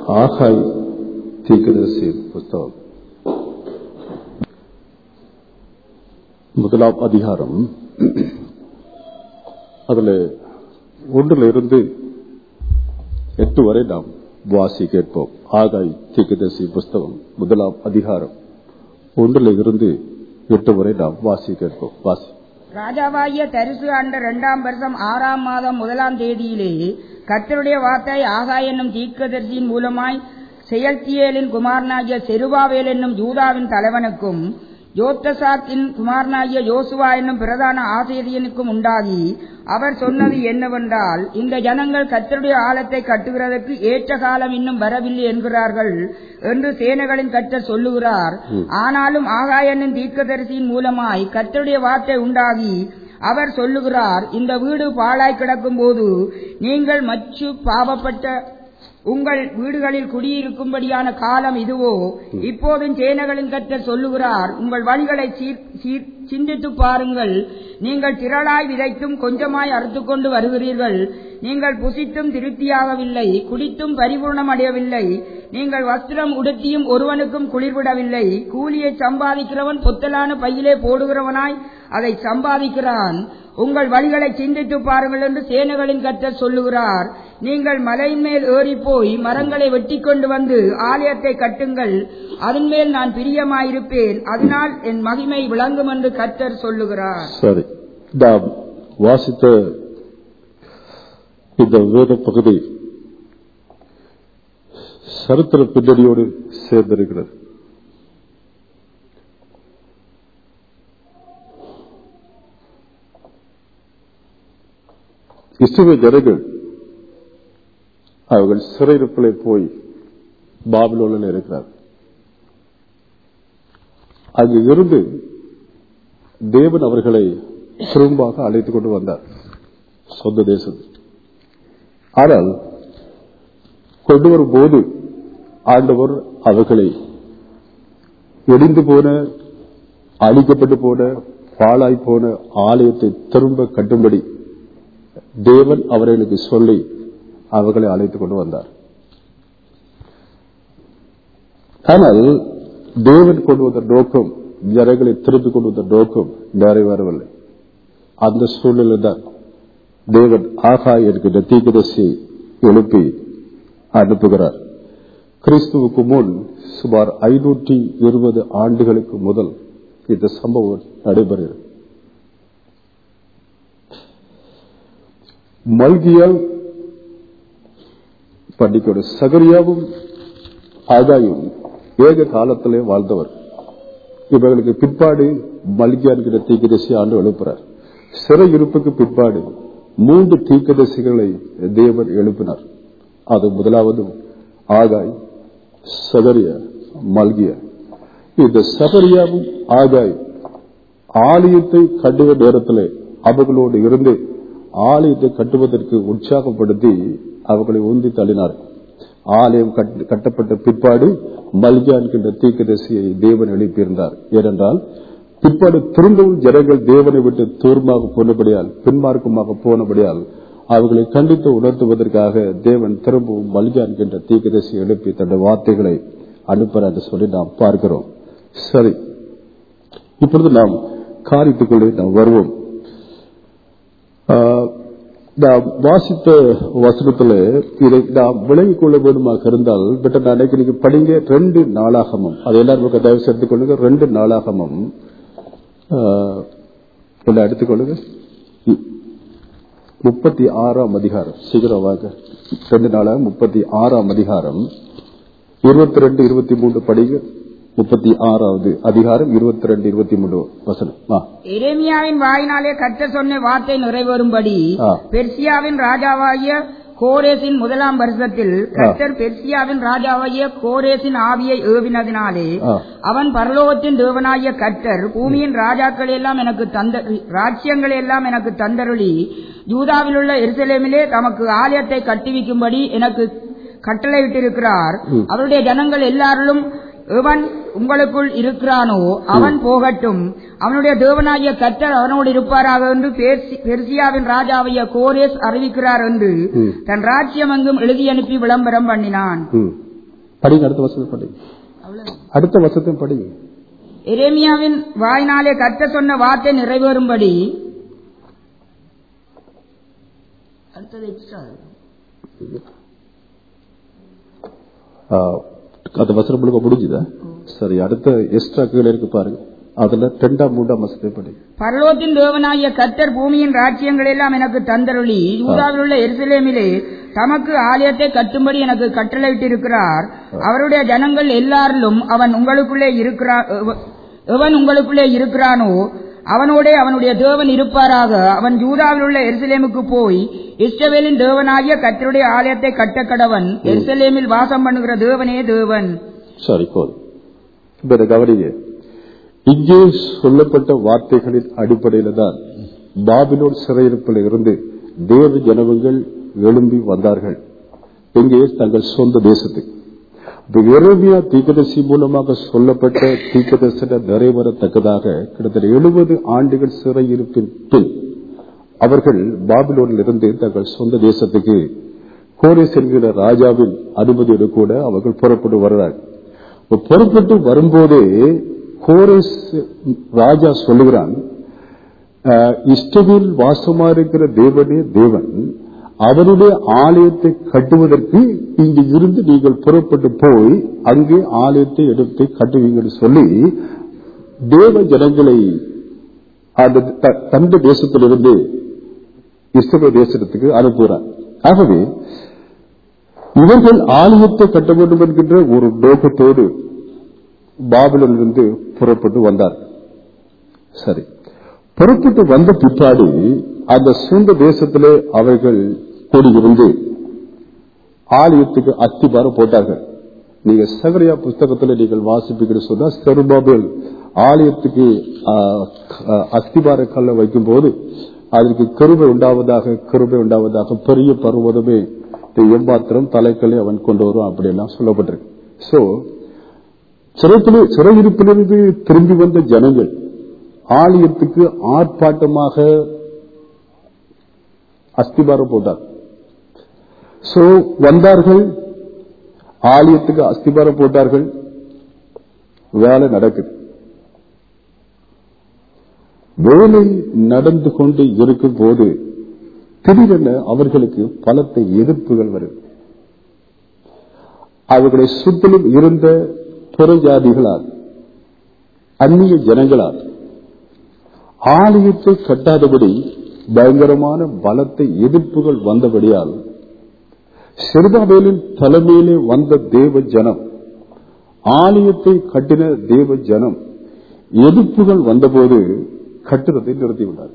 ஆகாய் தீர்க்கதரிசி புஸ்தகம் முதலாம் அதிகாரம் அதுல ஒன்றுல இருந்து எட்டு வரை நாம் வாசி கேட்போம் ஆகாய் தீர்க்கதரிசி புஸ்தகம் முதலாம் அதிகாரம் ஒன்றுல இருந்து எட்டு வரை நாம் வாசி கேட்போம் வாசி ராஜாவாகிய தரிசு ஆண்ட இரண்டாம் வருஷம் ஆறாம் மாதம் முதலாம் தேதியிலே கர்த்தருடைய வார்த்தை ஆகா என்னும் தீர்க்கதரிசியின் மூலமாய் செயல்தியேலின் குமாரனாகிய செருபாவேல் என்னும் யூதாவின் தலைவனுக்கும் யோத்தசாத்தின் குமாரனாகிய யோசுவா என்னும் பிரதான ஆசிரியனுக்கும் உண்டாகி அவர் சொன்னது என்னவென்றால் இந்த ஜனங்கள் கர்த்தருடைய ஆலத்தை கட்டுகிறதற்கு ஏற்ற காலம் இன்னும் வரவில்லை என்கிறார்கள் என்று சேனைகளின் கர்த்தர் சொல்லுகிறார் ஆனாலும் ஆகாயனின் தீர்க்கதரிசியின் மூலமாய் கர்த்தருடைய வார்த்தை உண்டாகி அவர் சொல்லுகிறார் இந்த வீடு பாழாய் கிடக்கும் போது நீங்கள் மச்சு பாவப்பட்ட உங்கள் வீடுகளில் குடியிருக்கும்படியான காலம் இதுவோ இப்போதும் சேனைகளின் கர்த்தர் சொல்லுகிறார் உங்கள் வழிகளை சீர் சீர் சிந்தித்து பாருங்கள் நீங்கள் திரளாய் விதைத்தும் கொஞ்சமாய் அறுத்துக் கொண்டு வருகிறீர்கள் நீங்கள் புசித்தும் திருப்தியாகவில்லை குடித்தும் பரிபூர்ணம் அடையவில்லை நீங்கள் வஸ்திரம் உடுத்தியும் ஒருவனுக்கும் குளிர்விடவில்லை கூலியை சம்பாதிக்கிறவன் பொத்தலான பையிலே போடுகிறவனாய் அதை சம்பாதிக்கிறான் உங்கள் வழிகளை சிந்தித்து பாருங்கள் என்று சேனைகளின் கர்த்தர் சொல்லுகிறார் நீங்கள் மலையின் மேல் ஏறி போய் மரங்களை வெட்டி கொண்டு வந்து ஆலயத்தை கட்டுங்கள் அதன் மேல் நான் பிரியமாயிருப்பேன் அதனால் என் மகிமை விளங்கும் என்று கர்த்தர் சொல்லுகிறார் சரி நாம் வாசித்த இந்த வேத பகுதி சரித்திர பின்னணியோடு சேர்ந்திருக்கிறது இஸ்ரவேல் ஜனங்கள் அவர்கள் சிறையிருப்பிலே போய் பாபிலோனில் இருக்கிறார் அங்கு இருந்து தேவன் அவர்களை திரும்பாக அழைத்துக் கொண்டு வந்தார் சொந்த தேசம் ஆனால் கொண்டு வரும்போது ஆண்டவர் அவர்களை இடிந்து போன அழிக்கப்பட்டு போன பாழாய் போன ஆலயத்தை திரும்ப கட்டும்படி தேவன் அவர்களுக்கு சொல்லி அவர்களை அழைத்துக் கொண்டு வந்தார் ஆனால் தேவன் கொண்டு வந்த நோக்கம் ஜனங்களை திருப்பி கொண்டு வந்த நோக்கம் நிறைவேறவில்லை அந்த சூழ்நிலை தான் தேவன் ஆகா என்கிற தீக்கதர்சி எழுப்பி அனுப்புகிறார் கிறிஸ்துவுக்கு முன் சுமார் ஐநூற்றி இருபது ஆண்டுகளுக்கு முதல் இந்த சம்பவம் நடைபெறுகிறது மல்கியால் பண்டிகையோட சகரியாவும் ஆகாயும் ஏக காலத்திலே வாழ்ந்தவர் இவர்களுக்கு பிற்பாடு மல்கியா என்கிற தீக்கதரிசி ஆண்டு எழுப்புறார் சிறை இருப்புக்கு பிற்பாடு மூன்று தீக்கதரிசிகளை தேவன் எழுப்பினார் அது முதலாவது ஆகாய் சகரியா மல்கியா இந்த சகரியாவும் ஆகாய் ஆலயத்தை கட்டுவ நேரத்தில் அவர்களோடு இருந்து ஆலயத்தை கட்டுவதற்கு உற்சாகப்படுத்தி அவர்களை உந்தி தள்ளினார் ஆலயம் கட்டப்பட்ட பிற்பாடு மல்கியா என்கின்ற தீக்கதரிசியை தேவன் எழுப்பியிருந்தார் ஏனென்றால் பிற்பாடு திரும்பவும் ஜனங்கள் தேவனை விட்டு தூர்மாக போனபடியால் பின்மார்க்கமாக போனபடியால் அவர்களை கண்டித்து உணர்த்துவதற்காக தேவன் திரும்பவும் மல்கியா என்கின்ற தீக்கதரிசி எழுப்பி தன்னுடைய வார்த்தைகளை அனுப்புற என்று சொல்லி நாம் பார்க்கிறோம் சரி இப்பொழுது நாம் காரியத்துக்குள்ளே நாம் வருவோம் நாம் வாசித்த வசனத்துல இதை நாம் விளங்கிக் கொள்ள வேண்டுமாக இருந்தால் பட் நான் நீங்க படிங்க ரெண்டு நாளாகமும் அதை எல்லாரும் தயவு சேர்த்துக் கொள்ளுங்க ரெண்டு நாளாகமும் எல்லாம் எடுத்துக்கொள்ளுங்க முப்பத்தி ஆறாம் அதிகாரம் சீக்கிரம் வாங்க ரெண்டு நாளாக முப்பத்தி ஆறாம் அதிகாரம் இருபத்தி ரெண்டு இருபத்தி மூன்று படிங்க முப்பத்தி ஆறாவது அதிகாரம் இருபத்தி ரெண்டு இருபத்தி மூணு வசனம் எரேமியாவின் வாயினாலே கற்ற சொன்ன வார்த்தை நிறைவேறும்படி ஆ. பெர்சியாவின் ராஜாவாகிய கோரேசின் முதலாம் வருஷத்தில் கர்த்தர் பெர்சியாவின் ராஜாவாகிய கோரேசின் ஆவியை ஏவினதினாலே ஆ. அவன் பரலோகத்தின் தேவனாகிய கர்த்தர் பூமியின் ராஜாக்கள் எல்லாம் எனக்கு தந்த ராஜ்யங்கள் எல்லாம் எனக்கு தந்தருளி யூதாவில் உள்ள எருசலேமிலே தமக்கு ஆலயத்தை கட்டுவிக்கும்படி எனக்கு கட்டளையிட்டிருக்கிறார் அவருடைய ஜனங்கள் எல்லாரிலும் எவன் உங்களுக்குள் இருக்கிறானோ அவன் போகட்டும் அவனுடைய தேவனாகிய கர்த்தர் அவனோடு இருப்பாராக என்று பேர்சி- பெர்சியாவின் ராஜாவைய கோரேஸ் அறிவிக்கிறார் என்று ம். தன் ராஜ்யம் எங்கும் எழுதி அனுப்பி விளம்பரம் பண்ணினான் ம். படிங்க அடுத்த வசனம் படிங்க அடுத்த வசத்தையும் படிங்க எரேமியாவின் வாய்னாலே கத்த சொன்ன வார்த்தை நிறைவேறும்படி அடுத்தது extra. ஆ, அந்த வசனம் முழுக்க முடிஞ்சுதா சரி அடுத்த எக்ஸ்ட்ரா கீழே இருக்கு பாருங்க அதுல ரெண்டாம் மூன்றாம் வசத்தை படிங்க பரலோகத்தின் தேவனாகிய கர்த்தர் பூமியின் ராஜ்யங்கள் எல்லாம் எனக்கு தந்தருளி யூதாவில் உள்ள எருசலேமிலே தமக்கு ஆலயத்தை கட்டும்படி எனக்கு கட்டளையிட்டிருக்கிறார் அவருடைய ஜனங்கள் எல்லாரிலும் அவன் உங்களுக்குள்ளே இருக்கிறான் எவன் உங்களுக்குள்ளே இருக்கிறானோ அவனோடே அவனுடைய தேவன் இருப்பாராக அவன் யூதாவில் உள்ள எருசலேமுக்கு போய் இஸ்ரவேலின் தேவனாகிய கர்த்தருடைய ஆலயத்தை கட்ட கடவன் எருசலேமில் வாசம் பண்ணுகிற தேவனே தேவன் சரி போதும் இப்ப இதை கவனிங்க இங்கே சொல்லப்பட்ட வார்த்தைகளின் அடிப்படையில தான் பாபிலோன் சிறையிருப்பில் இருந்து தேவ ஜனவங்கள் எழும்பி வந்தார்கள் இங்கே தங்கள் சொந்த தேசத்துக்கு இப்ப எரோமியா தீக்கதர்சி மூலமாக சொல்லப்பட்ட தீக்கதர்சன நிறைவேறத்தக்கதாக கிட்டத்தட்ட எழுபது ஆண்டுகள் சிறையிருப்பின் பின் அவர்கள் பாபிலோனில் இருந்து தங்கள் சொந்த தேசத்துக்கு கோரேஸ் என்கிற ராஜாவின் அனுமதியோடு கூட அவர்கள் புறப்பட்டு வருகிறார்கள் இப்ப புறப்பட்டு வரும்போதே கோரேஸ் ராஜா சொல்லுகிறான் அஹ், இஷ்டவில் வாசமா இருக்கிற தேவனே தேவன் அவருடைய ஆலயத்தை கட்டுவதற்கு இங்கு இருந்து நீங்கள் புறப்பட்டு போய் அங்கே ஆலயத்தை எடுத்து கட்டுவீங்கன்னு சொல்லி தேவ ஜனங்களை அந்த த- தந்த தேசத்திலிருந்து இஸ்ரேல் தேசத்துக்கு அனுப்புகிறார் ஆகவே இவர்கள் ஆலயத்தை கட்ட வேண்டும் என்கின்ற ஒரு நோக்கத்தோடு பாபிலிருந்து புறப்பட்டு வந்தார் சரி புறப்பட்டு வந்த பிற்பாடு அந்த சொந்த தேசத்திலே அவர்கள் கூடியிருந்து ஆலயத்துக்கு அஸ்திபாரம் போட்டார்கள் நீங்க சகரியா புஸ்தகத்தில் நீங்கள் வாசிப்பீங்கன்னு சொன்னா செருபாபேல் ஆலயத்துக்கு ஆ, ஆ, அஸ்திபார கல்லை வைக்கும் போது அதற்கு கருவை உண்டாவதாக கருவை உண்டாவதாக பெரிய பருவதமே எம்பாத்திரம் தலைக்கல்லை அவன் கொண்டு வரும் அப்படியெல்லாம் சொல்லப்பட்டிருக்கு சோ சிறைப்பிலே சிறையிருப்பிலிருந்து திரும்பி வந்த ஜனங்கள் ஆலயத்துக்கு ஆர்ப்பாட்டமாக அஸ்திபாரம் போட்டார் சோ வந்தார்கள் ஆலயத்துக்கு அஸ்திபாரம் போட்டார்கள் வேலை நடக்குது வேலை நடந்து கொண்டு இருக்கும் போது திடீரென அவர்களுக்கு பலத்த எதிர்ப்புகள் வருது அவர்களை சுற்றிலும் இருந்த புறஜாதிகளால் அந்நிய ஜனங்களால் ஆலயத்தை கட்டாதபடி பயங்கரமான பலத்த எதிர்ப்புகள் வந்தபடியால் சிறுபாபேலின் தலைமையிலே வந்த தேவ ஜனம் ஆலயத்தை கட்டின தேவ ஜனம் எதிர்ப்புகள் வந்தபோது கட்டுறதை நிறுத்திவிட்டார்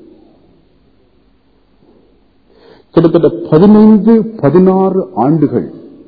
கிட்டத்தட்ட பதினைந்து பதினாறு ஆண்டுகள்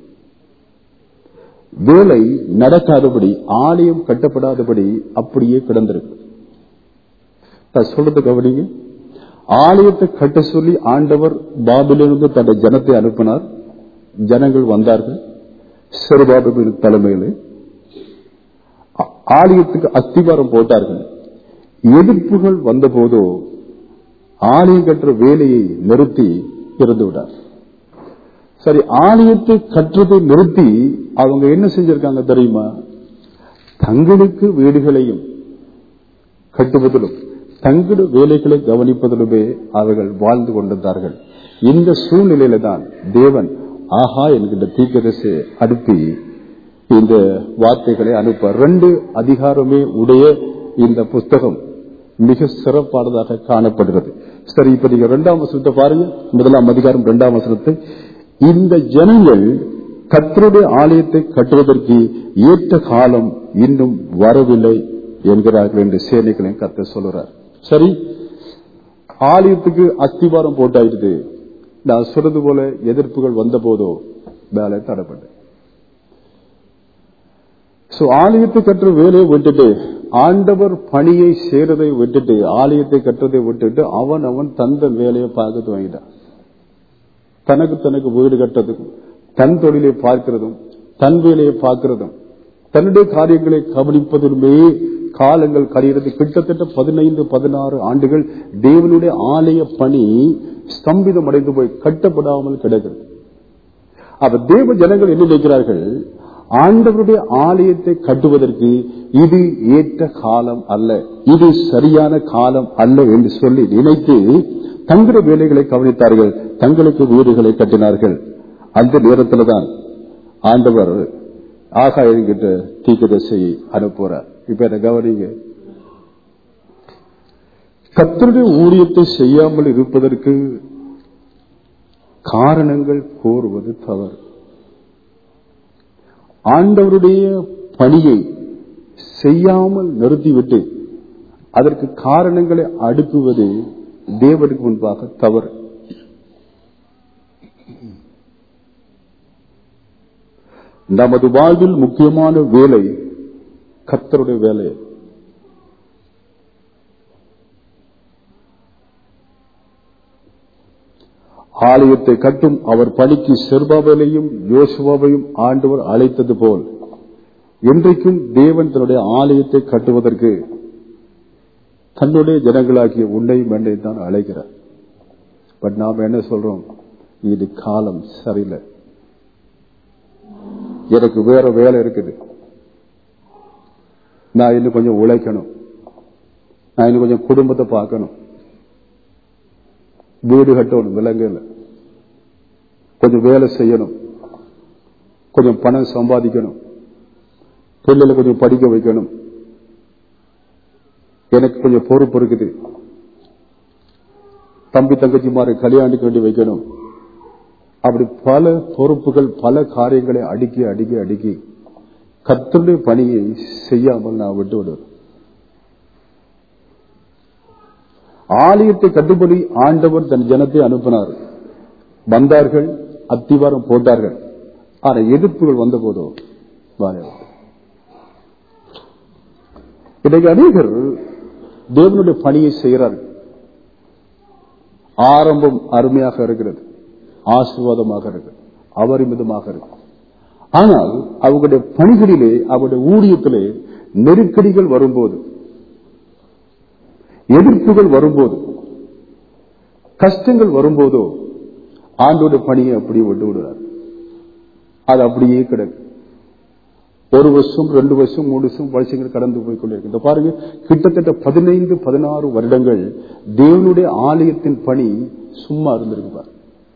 வேலை நடக்காதபடி ஆலயம் கட்டப்படாதபடி அப்படியே கிடந்திருக்கு நான் சொல்றது கவனிங்க ஆலயத்தை கட்ட சொல்லி ஆண்டவர் பாபிலிருந்து தன்னுடைய ஜனத்தை அனுப்பினார் ஜனங்கள் வந்தார்கள் சிறுபாபின் தலைமையில் ஆ- ஆலயத்துக்கு அஸ்திவாரம் போட்டார்கள் எதிர்ப்புகள் வந்தபோதோ ஆலயம் கட்டுற வேலையை நிறுத்தி இருந்து விட்டார் சரி ஆலயத்தை கற்றதை நிறுத்தி அவங்க என்ன செஞ்சிருக்காங்க தெரியுமா தங்களுக்கு வீடுகளையும் கட்டுவதிலும் தங்களது வேலைகளை கவனிப்பதிலுமே அவர்கள் வாழ்ந்து கொண்டிருந்தார்கள் இந்த சூழ்நிலையில தான் தேவன் ஆஹா என்கின்ற தீக்கதசை அனுப்பி இந்த வார்த்தைகளை அனுப்ப ரெண்டு அதிகாரமே உடைய இந்த புஸ்தகம் மிக சிறப்பானதாக காணப்படுகிறது சரி இப்ப நீங்க இரண்டாம் வசனத்தை பாருங்க முதலாம் அதிகாரம் இரண்டாம் வசனத்தை இந்த ஜனங்கள் கத்தருடைய ஆலயத்தை கட்டுவதற்கு ஏற்ற காலம் இன்னும் வரவில்லை என்கிறார்கள் என்று சேனைகளையும் கத்த சொல்லுறார் சரி ஆலயத்துக்கு அஸ்திவாரம் போட்டாயிடுது நான் சொல்றது போல எதிர்ப்புகள் வந்த போதோ வேலை தடைப்பட்டு சோ ஆலயத்தை கட்டுற வேலையை விட்டுட்டு ஆண்டவர் பணியை செய்யறதை விட்டுட்டு ஆலயத்தை கட்டுறதை விட்டுட்டு அவன் அவன் தந்த வேலையை பார்க்க துவங்கிட்டான் தனக்கு தனக்கு வீடு கட்டுறதும் தன் தொழிலை பார்க்கிறதும் தன் வேலையை பார்க்கிறதும் தன்னுடைய காரியங்களை கவனிப்பதிலுமே காலங்கள் கழிகிறது கிட்டத்தட்ட பதினைந்து பதினாறு ஆண்டுகள் தேவனுடைய ஆலய பணி ஸ்தம்பிதம் அடைந்து போய் கட்டப்படாமல் கிடக்கிறது அப்ப தேவ ஜனங்கள் என்ன நினைக்கிறார்கள் ஆண்டவருடைய ஆலயத்தை கட்டுவதற்கு இது ஏற்ற காலம் அல்ல இது சரியான காலம் அல்ல என்று சொல்லி நினைத்து தங்களுடைய வேலைகளை கவனித்தார்கள் தங்களுக்கு வீடுகளை கட்டினார்கள் அந்த நேரத்தில் தான் ஆண்டவர் ஆகாயம் கிட்ட தீக்கதசையை அனுப்புறார் இப்ப என்ன கவனிங்க கத்தருடைய ஊழியத்தை செய்யாமல் இருப்பதற்கு காரணங்கள் கோருவது தவறு ஆண்டவருடைய பணியை செய்யாமல் நிறுத்திவிட்டு அதற்கு காரணங்களை அடுக்குவது தேவனுக்கு முன்பாக தவறு நமது வாழ்வில் முக்கியமான வேலை கத்தருடைய வேலை ஆலயத்தை கட்டும் அவர் பணிக்கு செர்பாபலையும் யோசுவாவையும் ஆண்டவர் அழைத்தது போல் இன்றைக்கும் தேவன் தன்னுடைய ஆலயத்தை கட்டுவதற்கு தன்னுடைய ஜனங்களாகிய உன்னையும் என்னை தான் அழைக்கிறார் பட் நாம் என்ன சொல்றோம் இது காலம் சரியில்லை எனக்கு வேற வேலை இருக்குது நான் இன்னும் கொஞ்சம் உழைக்கணும் நான் இன்னும் கொஞ்சம் குடும்பத்தை பார்க்கணும் வீடு கட்டணும் விலங்குல கொஞ்சம் வேலை செய்யணும் கொஞ்சம் பணம் சம்பாதிக்கணும் பிள்ளைகளை கொஞ்சம் படிக்க வைக்கணும் எனக்கு கொஞ்சம் பொறுப்பு இருக்குது தம்பி தங்கச்சி மாதிரி கல்யாணிக்க வேண்டி வைக்கணும் அப்படி பல பொறுப்புகள் பல காரியங்களை அடுக்கி அடுக்கி அடுக்கி கத்தருடைய பணியை செய்யாமல் நான் விட்டு விடுவேன் ஆலயத்தை கட்டுப்படி ஆண்டவர் தன் ஜனத்தை அனுப்பினார் வந்தார்கள் அத்திவாரம் போட்டார்கள் ஆனா எதிர்ப்புகள் வந்த போதோ இன்றைக்கு அநேகர் தேவனுடைய பணியை செய்கிறார்கள் ஆரம்பம் அருமையாக இருக்கிறது ஆசீர்வாதமாக இருக்கிறது அபரிமிதமாக இருக்கு ஆனால் அவங்களுடைய பணிகளிலே அவருடைய ஊழியத்திலே நெருக்கடிகள் வரும்போது எதிர்ப்புகள் வரும்போது கஷ்டங்கள் வரும்போதோ ஆண்டோட பணியை அப்படியே விட்டு விடுறார் அது அப்படியே கிடக்கு ஒரு வருஷம் ரெண்டு வருஷம் மூணு வருஷம் வருஷங்கள் கடந்து போய் கொண்டிருக்கு இந்த பாருங்க கிட்டத்தட்ட பதினைந்து பதினாறு வருடங்கள் தேவனுடைய ஆலயத்தின் பணி சும்மா இருந்திருக்கு பாரு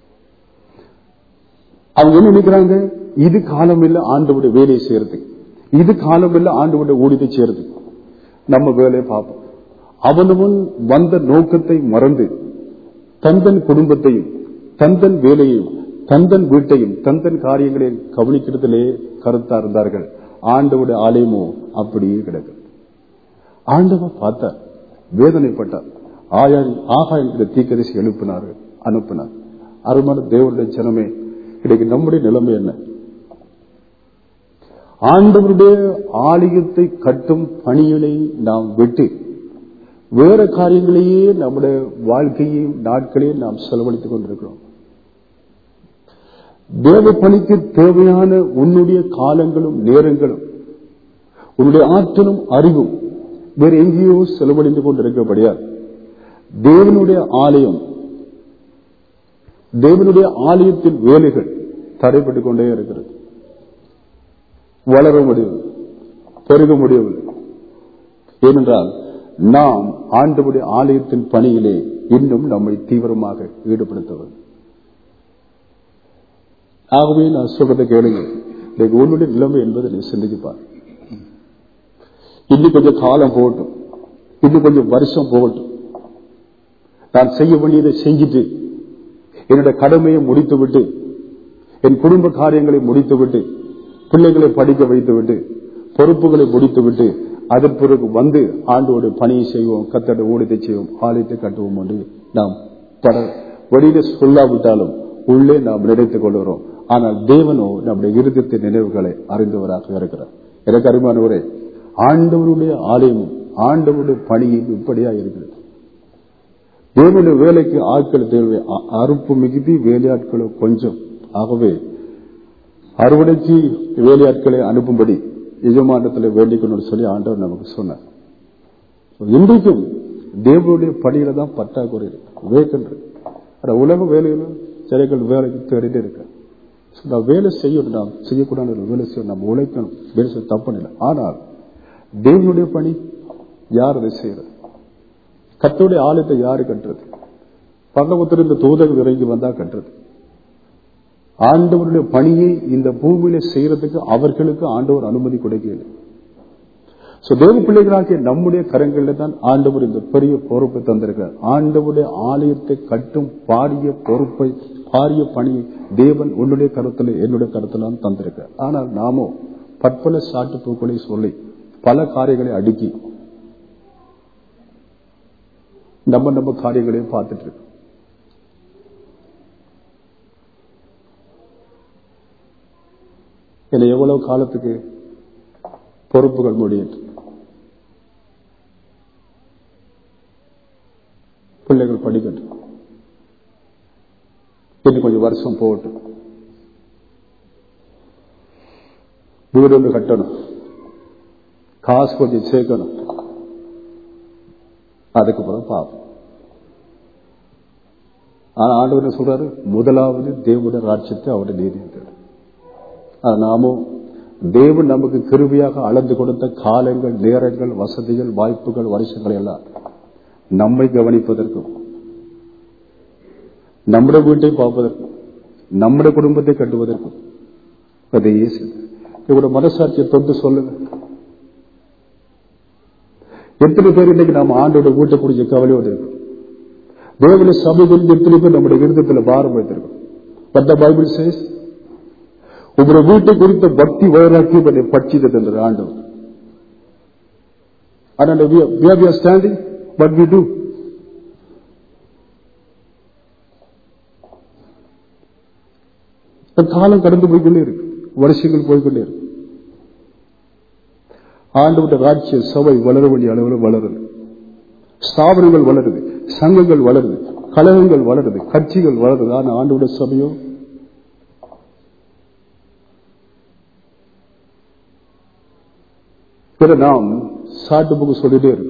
அவங்க என்ன நினைக்கிறாங்க இது காலம் இல்ல ஆண்டவுடைய வேலையை செய்யறதுக்கு இது காலம் இல்ல ஆண்டவுடைய ஊழியத்தை செய்யறதுக்கு நம்ம வேலையை பார்ப்போம் அவனவன் வந்த நோக்கத்தை மறந்து தந்தன் குடும்பத்தையும் தந்தன் வேலையையும் தந்தன் வீட்டையும் தந்தன் காரியங்களையும் கவனிக்கிறதிலே கருத்தா இருந்தார்கள் ஆண்டவுடைய ஆலயமோ அப்படியே கிடக்கு ஆண்டவ பார்த்தார் வேதனைப்பட்டார் ஆயா ஆகா என்கிற தீக்கரிசி எழுப்பினார் அனுப்பினார் அருமான தேவனுடைய ஜனமே இன்னைக்கு நம்முடைய நிலைமை என்ன ஆண்டவருடைய ஆலயத்தை கட்டும் பணிகளை நாம் விட்டு வேற காரியங்களையே நம்முடைய வாழ்க்கையையும் நாட்களையும் நாம் செலவழித்துக் கொண்டிருக்கிறோம் தேவ பணிக்கு தேவையான உன்னுடைய காலங்களும் நேரங்களும் உன்னுடைய ஆற்றலும் அறிவும் வேற எங்கேயோ செலவழிந்து கொண்டிருக்கபடியால் தேவனுடைய ஆலயம் தேவனுடைய ஆலயத்தின் வேலைகள் தடைப்பட்டுக் கொண்டே இருக்கிறது வளர முடியவில்லை பெருக முடியவில்லை ஏனென்றால் நாம் ஆண்டவுடைய ஆலயத்தின் பணியிலே இன்னும் நம்மை தீவிரமாக ஈடுபடுத்தவர் ஆகவே நான் சொல்றதை கேளுங்க இன்னைக்கு உன்னுடைய நிலைமை என்பதை நீ சிந்திச்சுப்பார் இன்னும் கொஞ்சம் காலம் போகட்டும் இன்னும் கொஞ்சம் வருஷம் போகட்டும் நான் செய்ய வேண்டியதை செஞ்சுட்டு என்னுடைய கடமையை முடித்து விட்டு என் குடும்ப காரியங்களை முடித்து விட்டு பிள்ளைகளை படிக்க வைத்து விட்டு பொறுப்புகளை முடித்து விட்டு அதன் பிறகு வந்து ஆண்டோட பணியை செய்வோம் கத்தட ஊழியத்தை செய்வோம் ஆலயத்தை கட்டுவோம் என்று நாம் பட வெளியில சொல்லாவிட்டாலும் உள்ளே நாம் நினைத்துக் கொள்கிறோம் ஆனால் தேவனோ நம்முடைய இருதயத்தின் நினைவுகளை அறிந்தவராக இருக்கிறார் எனக்கு அருமானவரே ஆண்டவருடைய ஆலயமும் ஆண்டவருடைய பணியும் இப்படியா இருக்கிறது தேவனுடைய வேலைக்கு ஆட்கள் தேவை அ- அறுப்பு மிகுதி வேலையாட்களோ கொஞ்சம் ஆகவே அறுவடைக்கு வேலையாட்களை அனுப்பும்படி எஜமானத்தில் வேண்டிக்கணும்னு சொல்லி ஆண்டவர் நமக்கு சொன்னார் இன்றைக்கும் தேவனுடைய பணியில தான் பற்றாக்குறை இருக்கு வேக்கன்று ஆனா உலக வேலையிலும் சிலைகள் வேலைக்கு தேடிட்டு இருக்க நான் வேலை செய்யணும் நாம் செய்யக்கூடாது வேலை செய்யணும் நம்ம உழைக்கணும் வேலை செய்ய தப்பு இல்லை ஆனால் தேவனுடைய பணி யார் அதை செய்யறது கத்தோடைய ஆலயத்தை யாரு கட்டுறது பரலோகத்தில் இந்த தூதர்கள் இறங்கி வந்தா கட்டுறது ஆண்டவருடைய பணியை இந்த பூமியில செய்யறதுக்கு அவர்களுக்கு ஆண்டவர் அனுமதி கொடுக்கல சோ தேவ பிள்ளைகளாகிய நம்முடைய கரங்களில தான் ஆண்டவர் இந்த பெரிய பொறுப்பை தந்திருக்கிறார் ஆண்டவருடைய ஆலயத்தை கட்டும் பாரிய பொறுப்பை பாரிய பணியை தேவன் உன்னுடைய கருத்துல என்னுடைய கருத்துல தந்திருக்கிறார் ஆனால் நாமோ பற்பல சாட்டு பூக்களை சொல்லி பல காரியங்களை அடுக்கி நம்ம நம்ம காரியங்களையும் பார்த்துட்டு இருக்கோம் என்னை எவ்வளவு காலத்துக்கு பொறுப்புகள் முடியும் பிள்ளைகள் படிக்கட்டும் இன்னும் கொஞ்சம் வருஷம் போகட்டும் வீடு ஒன்று கட்டணும் காசு கொஞ்சம் சேர்க்கணும் அதுக்கப்புறம் பார்ப்போம் ஆனா ஆண்டவர் சொல்றாரு முதலாவது தேவனுடைய ராட்சியத்தை அவருடைய நீதி தேடும் நாமும் தேவன் நமக்கு கிருபியாக அளந்து கொடுத்த காலங்கள் நேரங்கள் வசதிகள் வாய்ப்புகள் வருஷங்கள் எல்லாம் நம்மை கவனிப்பதற்கும் நம்முடைய வீட்டை பார்ப்பதற்கும் நம்முடைய குடும்பத்தை கட்டுவதற்கும் அதையே இவரோட மனசாட்சியை தொட்டு சொல்லுங்க எத்தனை பேர் இன்னைக்கு நாம் ஆண்டோட வீட்டை குறிச்ச கவலையோடு இருக்கும் தேவன சபை குறித்து எத்தனை பேர் நம்முடைய விருதத்தில் பாரம் வைத்திருக்கும் பட் த பைபிள் சேஸ் உங்களுடைய வீட்டை குறித்த பக்தி வைராக்கியம் என்னை பட்சித்தது என்ற ஆண்டவர் ஆனால் ஸ்டாண்டிங் பட் வி டூ காலம் கடந்து போய்கொண்டே இருக்கு வருஷங்கள் போய்கொண்டே இருக்கு ஆண்டவருடைய ராட்சிய சபை வளர வேண்டிய அளவில் வளருது ஸ்தாபனங்கள் வளருது சங்கங்கள் வளருது கழகங்கள் வளருது கட்சிகள் வளருது ஆனா ஆண்டோட சபையோ பிற நாம் சாட்டு புக்கு சொல்லிட்டே இருக்கு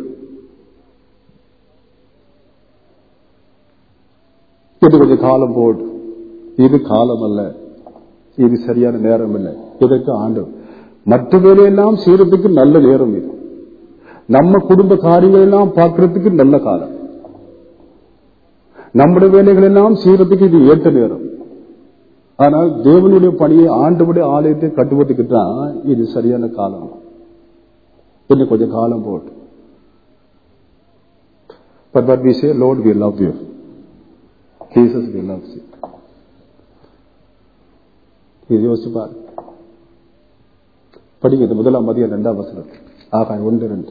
இது கொஞ்சம் காலம் போடு இது காலம் அல்ல இது சரியான நேரம் இல்லை இதற்கு ஆண்டு மற்ற வேலையெல்லாம் செய்யறதுக்கு நல்ல நேரம் இது நம்ம குடும்ப காரியங்கள் எல்லாம் பார்க்கறதுக்கு நல்ல காலம் நம்முடைய வேலைகள் எல்லாம் செய்யறதுக்கு இது ஏற்ற நேரம் ஆனால் தேவனுடைய பணியை ஆண்டவுடைய ஆலயத்தை கட்டுவதற்கு தான் இது சரியான காலம் இன்னும் கொஞ்சம் காலம் போட்டு but but we say Lord we love you Jesus we love you இது யோசிச்சு பாரு படிங்க முதலாம் மதியம் இரண்டாம் வசனம் ஆகாய் ஒன்று ரெண்டு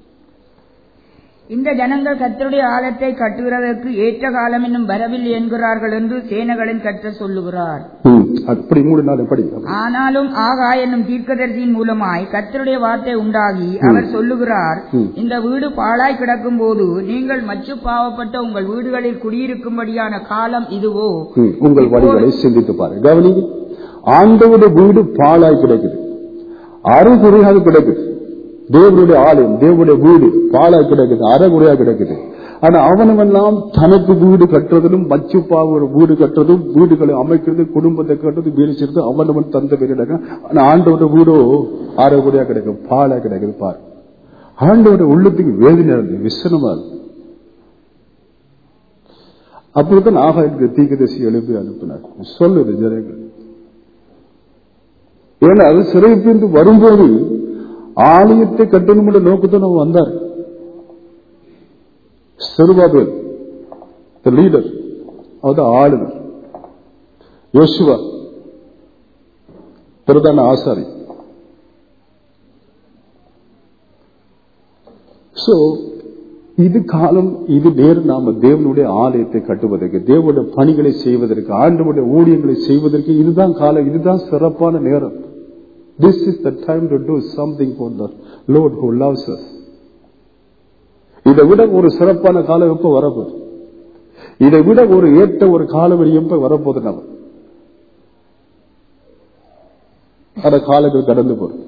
இந்த ஜனங்கள் கர்த்தருடைய ஆலயத்தை கட்டுகிறதற்கு ஏற்ற காலம் இன்னும் வரவில்லை என்கிறார்கள் என்று சேனைகளின் கர்த்தர் சொல்லுகிறார் ம், அப்படி மூணு நாள் எப்படி ஆனாலும் ஆகா என்னும் தீர்க்கதரிசியின் மூலமாய் கர்த்தருடைய வார்த்தை உண்டாகி அவர் சொல்லுகிறார் ம். இந்த வீடு பாழாய் கிடக்கும் போது நீங்கள் மச்சு பாவப்பட்ட உங்கள் வீடுகளில் குடியிருக்கும்படியான காலம் இதுவோ ம், உங்கள் வழிகளை சிந்தித்து பாருங்க கவனிங்க ஆண்டவருடைய வீடு பாழாய் கிடக்குது அரைகுறையாக கிடக்குது தேவனுடைய ஆலயம் தேவனுடைய வீடு பாழாய் கிடக்குது அரைகுறையாக கிடக்குது ஆனா அவனவெல்லாம் தனக்கு வீடு கட்டுறதிலும் மச்சுப்பாவோட வீடு கட்டுறதும் வீடுகளை அமைக்கிறது குடும்பத்தை கட்டுறது வீடு செய்யறது அவனவன் தந்த வீடு ஆனா ஆண்டவருடைய வீடோ அரைகுறையா கிடக்கும் பாழா கிடக்குது பாரு ஆண்டவருடைய உள்ளத்துக்கு வேதனை இருக்கு விசனமா இருக்கு அப்படித்தான் ஆகாயத்துக்கு தீக்கதரிசி எழுப்பி அனுப்பினார் சொல்லுது ஜனங்கள் ஏன்னா அது சிறைப்பிருந்து வரும்போது ஆலயத்தை கட்டணும் என்ற நோக்கத்தோடு அவன் வந்தார் செருபாபேல் லீடர் அவர் ஆளுநர் யோசுவா பிரதான ஆசாரி சோ இது காலம் இது நேரம் நாம தேவனுடைய ஆலயத்தை கட்டுவதற்கு தேவனுடைய பணிகளை செய்வதற்கு ஆண்டவருடைய ஊழியங்களை செய்வதற்கு இதுதான் காலம் இதுதான் சிறப்பான நேரம் this is the time to do something for the Lord who loves us இதை விட ஒரு சிறப்பான காலம் எப்ப வரப்போகுது இதை விட ஒரு ஏற்ற ஒரு காலவழி எப்ப வரப்போகுது நம்ம அந்த காலங்கள் கடந்து போறது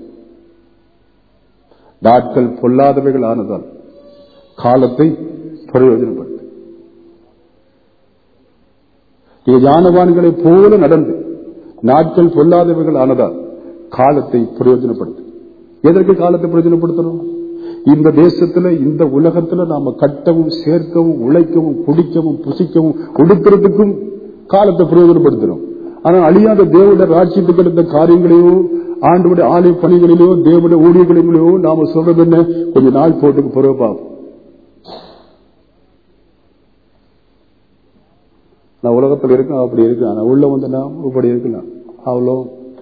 நாட்கள் பொல்லாதவைகள் ஆனதால் காலத்தை பிரயோஜனப்படுத்து நீங்க ஞானவான்களை போல நடந்து நாட்கள் பொல்லாதவைகள் ஆனதால் காலத்தை பிரயோஜனப்படுத்து எதற்கு காலத்தை பிரயோஜனப்படுத்தணும் இந்த தேசத்துல இந்த உலகத்துல நாம கட்டவும் சேர்க்கவும் உழைக்கவும் குடிக்கவும் புசிக்கவும் கொடுக்கிறதுக்கும் காலத்தை பிரயோஜனப்படுத்தணும் ஆனா அழியாத தேவனுடைய ராட்சியத்துக்கு இருந்த காரியங்களையோ ஆண்டோட ஆலய பணிகளிலோ தேவனுடைய ஊழியர்களிலோ நாம சொல்றது என்ன கொஞ்ச நாள் போட்டுக்கு பிறகு பார்ப்போம் நான் உலகத்தில் இருக்கேன் அப்படி இருக்கேன் ஆனா உள்ள வந்து நான் இப்படி இருக்கலாம் அவ்வளோ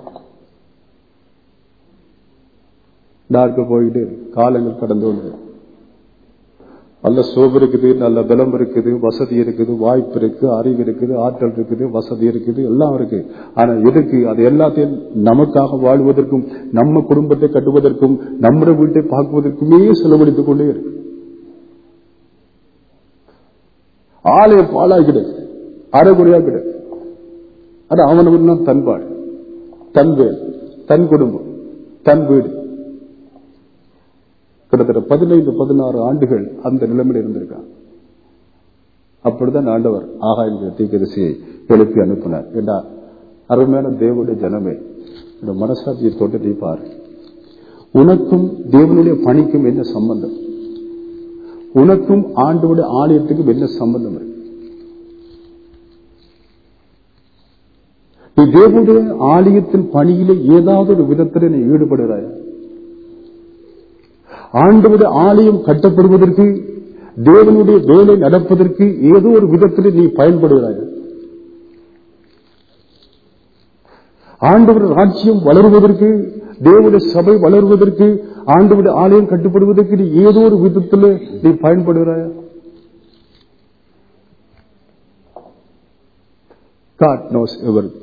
டார்க்க போயிட்டு காலங்கள் கடந்து வந்து நல்ல சோப்பு இருக்குது நல்ல பலம் இருக்குது வசதி இருக்குது வாய்ப்பு இருக்கு அறிவு இருக்குது ஆற்றல் இருக்குது வசதி இருக்குது எல்லாம் இருக்கு ஆனா எதுக்கு அது எல்லாத்தையும் நமக்காக வாழ்வதற்கும் நம்ம குடும்பத்தை கட்டுவதற்கும் நம்ம வீட்டை பார்க்குவதற்குமே செலவழித்துக் கொண்டே இருக்கு ஆலயம் பாழாகிடுது அறகுறையா கிடக்கு அது அவனவன் தான் தன்பாடு தன் வேல் தன் குடும்பம் தன் வீடு கிட்டத்தட்ட பதினைந்து பதினாறு ஆண்டுகள் அந்த நிலைமையில் இருந்திருக்கான் அப்படிதான் ஆண்டவர் ஆகாய தீக்கரிசியை எழுப்பி அனுப்பினார் ஏண்டா அருமையான தேவனுடைய ஜனமே இந்த மனசாட்சியை தொட்டு நீ பாரு உனக்கும் தேவனுடைய பணிக்கும் என்ன சம்பந்தம் உனக்கும் ஆண்டோட ஆலயத்துக்கும் என்ன சம்பந்தம் இருக்கு நீ தேவனுடைய ஆலயத்தின் பணியில ஏதாவது ஒரு விதத்தில் நீ ஈடுபடுகிறாயா ஆண்டவருடைய ஆலயம் கட்டப்படுவதற்கு தேவனுடைய வேலை நடப்பதற்கு ஏதோ ஒரு விதத்தில் நீ பயன்படுகிறாய் ஆண்டவர் ராஜ்யம் வளருவதற்கு தேவனுடைய சபை வளருவதற்கு ஆண்டவருடைய ஆலயம் கட்டுப்படுவதற்கு நீ ஏதோ ஒரு விதத்தில் நீ பயன்படுகிறாயா God knows everything.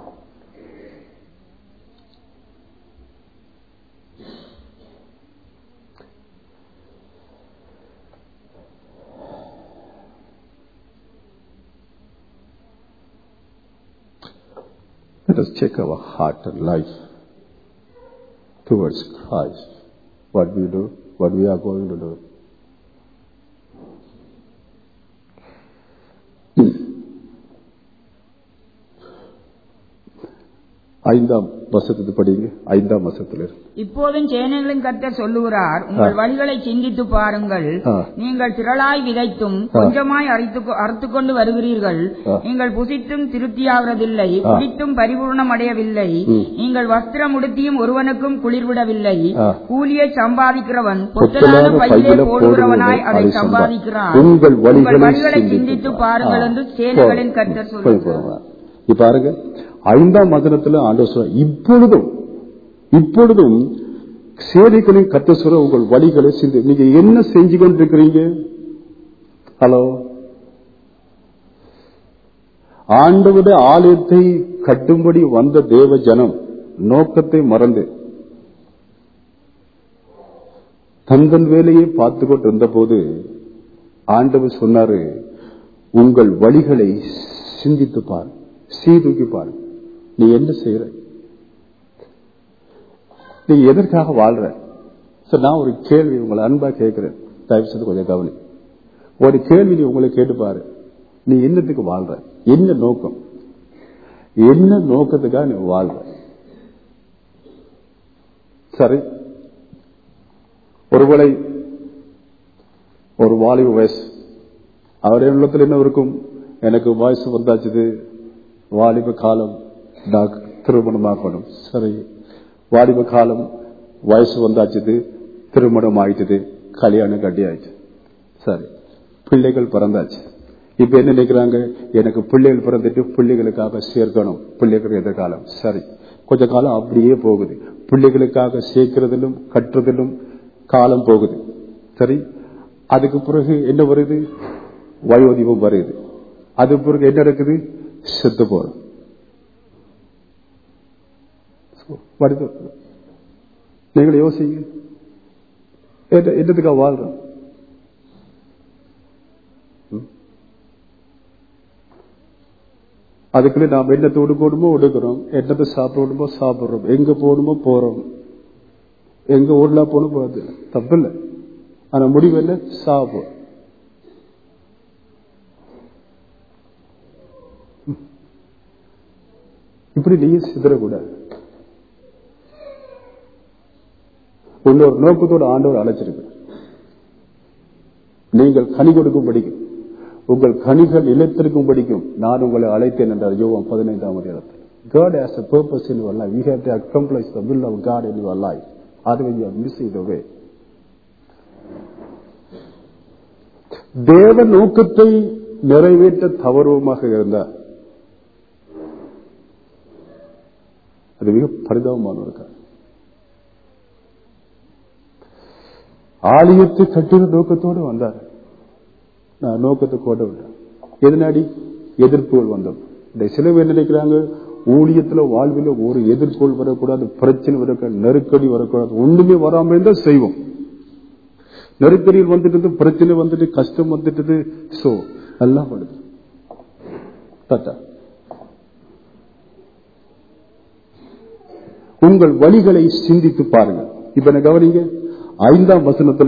Let us check our heart and life towards Christ. What we do, what we are going to do. ஐந்தாம் வசத்துக்கு படிங்க ஐந்தாம் வசத்துல இருக்கு. இப்போதும் சேனைகளின் கர்த்தர் சொல்லுகிறார் உங்கள் ஆ. வழிகளை சிந்தித்து பாருங்கள் ஆ. நீங்கள் திரளாய் விதைத்தும் கொஞ்சமாய் அறுத்து அறுத்துக் கொண்டு வருகிறீர்கள் ஆ. நீங்கள் புசித்தும் திருப்தியாகிறதில்லை ஆ. குடித்தும் பரிபூர்ணம் அடையவில்லை ம். நீங்கள் வஸ்திரம் உடுத்தியும் ஒருவனுக்கும் குளிர்விடவில்லை ஆ. கூலியை சம்பாதிக்கிறவன் பொத்தலான பொத்தலான பையிலே பையில போடுகிறவனாய் அதை அதை சம்பாதிக்கிறான் உங்கள் வழிகளை வழிகளை சிந்தித்து சிந்தித்து பாருங்கள். பாருங்கள் என்று ஆ. சேனைகளின் கர்த்தர் போய் சொல்லுகிறார் போடுங்க. இப்ப பாருங்க ஐந்தாம் வசனத்துல ஆண்டவர் சொல்ற இப்பொழுதும் இப்பொழுதும் சேனைகளின் கத்த சொல்ற உங்கள் வழிகளை சிந்தி நீங்க என்ன செஞ்சு கொண்டிருக்கிறீங்க ஹலோ ஆண்டவருடைய ஆலயத்தை கட்டும்படி வந்த தேவ ஜனம் நோக்கத்தை மறந்து தந்தன் வேலையை பார்த்து கொண்டு இருந்த போது ஆண்டவர் சொன்னாரு உங்கள் வழிகளை சிந்தித்து பார் சீதூக்கி பார் நீ என்ன செய்யற நீ எதற்காக வாழ்ற சார் நான் ஒரு கேள்வி உங்களை அன்பா கேட்கிறேன் தயவு செய்து கொஞ்சம் கவனி ஒரு கேள்வி நீ உங்களை கேட்டு பாரு நீ என்னத்துக்கு வாழ்ற என்ன நோக்கம் என்ன நோக்கத்துக்காக நீ வாழ்ற சரி ஒருவேளை ஒரு வாலிப வயசு அவருடைய உள்ளத்தில் என்ன இருக்கும் எனக்கு வயசு வந்தாச்சுது வாலிப காலம் டாக் திருமணமாக்கணும் சரி வாலிப காலம் வயசு வந்தாச்சுது திருமணம் ஆயிட்டுது கல்யாணம் கட்டி ஆயிடுச்சு சரி பிள்ளைகள் பிறந்தாச்சு இப்ப என்ன நினைக்கிறாங்க எனக்கு பிள்ளைகள் பிறந்துட்டு பிள்ளைகளுக்காக சேர்க்கணும் பிள்ளைகள் எதிர்காலம் சரி கொஞ்ச காலம் அப்படியே போகுது பிள்ளைகளுக்காக சேர்க்கிறதிலும் கட்டுறதிலும் காலம் போகுது சரி அதுக்கு பிறகு என்ன வருது வயோதிபம் வருது அது பிறகு என்ன இருக்குது செத்து போறோம் வருது நீங்கள் யோசிங்க என்ன- என்னத்துக்காக வாழ்றோம் ம்? அதுக்குள்ள நாம் என்னத்தை உடுக்கணுமோ உடுக்கிறோம் என்னத்தை சாப்பிடணுமோ சாப்பிடுறோம் எங்க போகணுமோ போறோம் எங்க ஊர்ல போகணும் போறது தப்பு இல்லை ஆனா முடிவு என்ன சாப்பிடும் இப்படி நீங்க சிதறக்கூடாது இன்னொரு நோக்கத்தோட ஆண்டவர் அழைச்சிருக்கு நீங்கள் கனி கொடுக்கும் படிக்கும் உங்கள் கனிகள் நிலைத்திருக்கும் படிக்கும் நான் உங்களை அழைத்தேன் என்றார் யோவான் பதினைந்தாம் அதிகாரத்தில் God has a purpose in your life. You have to accomplish the will of God in your life. Otherwise you are missing the way. தேவ நோக்கத்தை நிறைவேற்ற தவறுவமாக இருந்தார் அது மிக பரிதாபமான ஒரு காரியம் ஆலயத்தை கட்டுற நோக்கத்தோடு வந்தார் நான் நோக்கத்தை கோட்ட விட்டேன் எதனாடி எதிர்ப்புகள் வந்தோம் இந்த சில பேர் நினைக்கிறாங்க ஊழியத்துல வாழ்வில் ஒரு எதிர்ப்புகள் வரக்கூடாது பிரச்சனை வரக்கூடாது நெருக்கடி வரக்கூடாது ஒண்ணுமே வராம இருந்தா செய்வோம் நெருக்கடியில் வந்துட்டு பிரச்சனை வந்துட்டு கஷ்டம் வந்துட்டு சோ எல்லாம் வருது தட்டா உங்கள் வழிகளை சிந்தித்து பாருங்க இப்ப என்ன கவனிங்க ஐந்தாம் வசனத்துல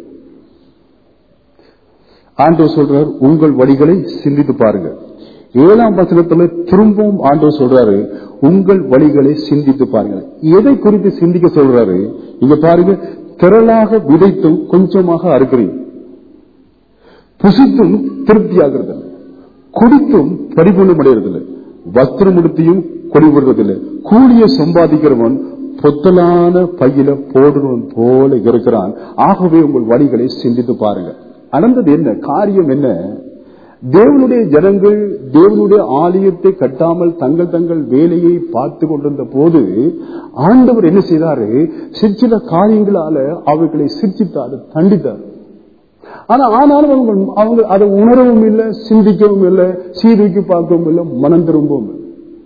ஆண்டவர் சொல்றார் உங்கள் வழிகளை சிந்தித்து பாருங்க ஏழாம் வசனத்துல திரும்பவும் ஆண்டவர் சொல்றாரு உங்கள் வழிகளை சிந்தித்து பாருங்க எதை குறித்து சிந்திக்க சொல்றாரு இங்க பாருங்க திரளாக விதைத்தும் கொஞ்சமாக அறுக்கிறீங்க புசித்தும் திருப்தியாகிறது குடித்தும் பரிபூர்ணம் அடைகிறதில்லை வஸ்திரம் உடுத்தியும் கொடிபடுறதில்லை கூலிய சம்பாதிக்கிறவன் பொத்தலான பையில போடுறவன் போல இருக்கிறான் ஆகவே உங்கள் வழிகளை சிந்தித்து பாருங்க நடந்தது என்ன காரியம் என்ன தேவனுடைய ஜனங்கள் தேவனுடைய ஆலயத்தை கட்டாமல் தங்கள் தங்கள் வேலையை பார்த்து கொண்டிருந்த போது ஆண்டவர் என்ன செய்தாரு சிற்சில காரியங்களால அவர்களை சிரிச்சித்தார் தண்டித்தார் ஆனா ஆனாலும் அவங்க அவங்க அதை உணரவும் இல்லை சிந்திக்கவும் இல்லை சீர்தூக்கி பார்க்கவும் இல்லை மனம் திரும்பவும் இல்லை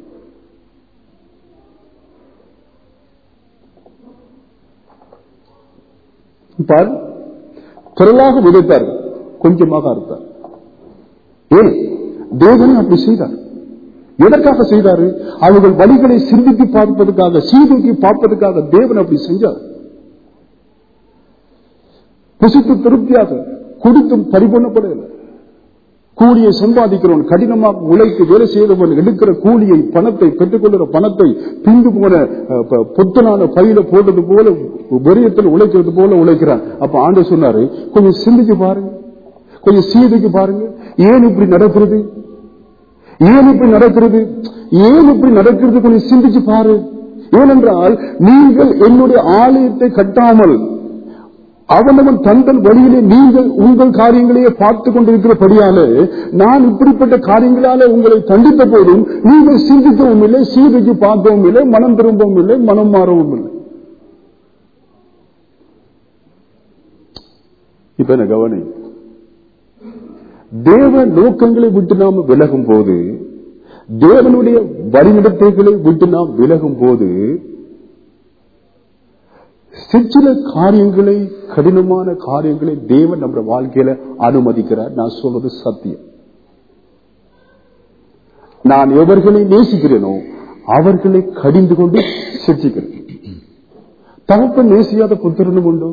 பார் திரளாக விதைத்தார்கள் கொஞ்சமாக அறுத்தார் ஏன் தேவன் அப்படி செய்தார் எதற்காக செய்தாரு அவர்கள் வழிகளை சிந்தித்து பார்ப்பதற்காக சீதூக்கி பார்ப்பதற்காக தேவன் அப்படி செஞ்சார் புசித்து திருப்தியாக குடித்தும் பரிபூர்ணப்படவில்லை கூலியை சம்பாதிக்கிறவன் கடினமாக உழைத்து வேலை செய்தவன் எடுக்கிற கூலியை பணத்தை பெற்றுக்கொள்கிற பணத்தை பிந்து போன புத்தனான பையில போட்டது போல வெறியத்தில் உழைக்கிறது போல உழைக்கிறான் அப்ப ஆண்டு சொன்னாரு கொஞ்சம் சிந்திச்சு பாருங்க கொஞ்சம் சீதைக்கு பாருங்க ஏன் இப்படி நடக்கிறது ஏன் இப்படி நடக்கிறது ஏன் இப்படி நடக்கிறது கொஞ்சம் சிந்திச்சு பாரு ஏனென்றால் நீங்கள் என்னுடைய ஆலயத்தை கட்டாமல் அவனவன் தங்கள் வழியிலே நீங்கள் உங்கள் காரியங்களையே பார்த்து கொண்டிருக்கிறபடியாலே நான் இப்படிப்பட்ட காரியங்களால உங்களை தண்டித்த போதும் நீங்கள் சிந்திக்கவும் இல்லை சீதைக்கு பார்க்கவும் இல்லை மனம் திரும்பவும் இல்லை மனம் மாறவும் இல்லை இப்ப என்ன கவனி தேவ நோக்கங்களை விட்டு நாம் விலகும் போது தேவனுடைய வழிநடத்தைகளை விட்டு நாம் விலகும் போது சிற்சில காரியங்களை கடினமான காரியங்களை தேவன் நம்ம வாழ்க்கையில அனுமதிக்கிறார் நான் சொல்வது சத்தியம் நான் எவர்களை நேசிக்கிறேனோ அவர்களை கடிந்து கொண்டு சிரிச்சுக்கிறேன் தகப்பன் நேசியாத புத்திரனும் உண்டு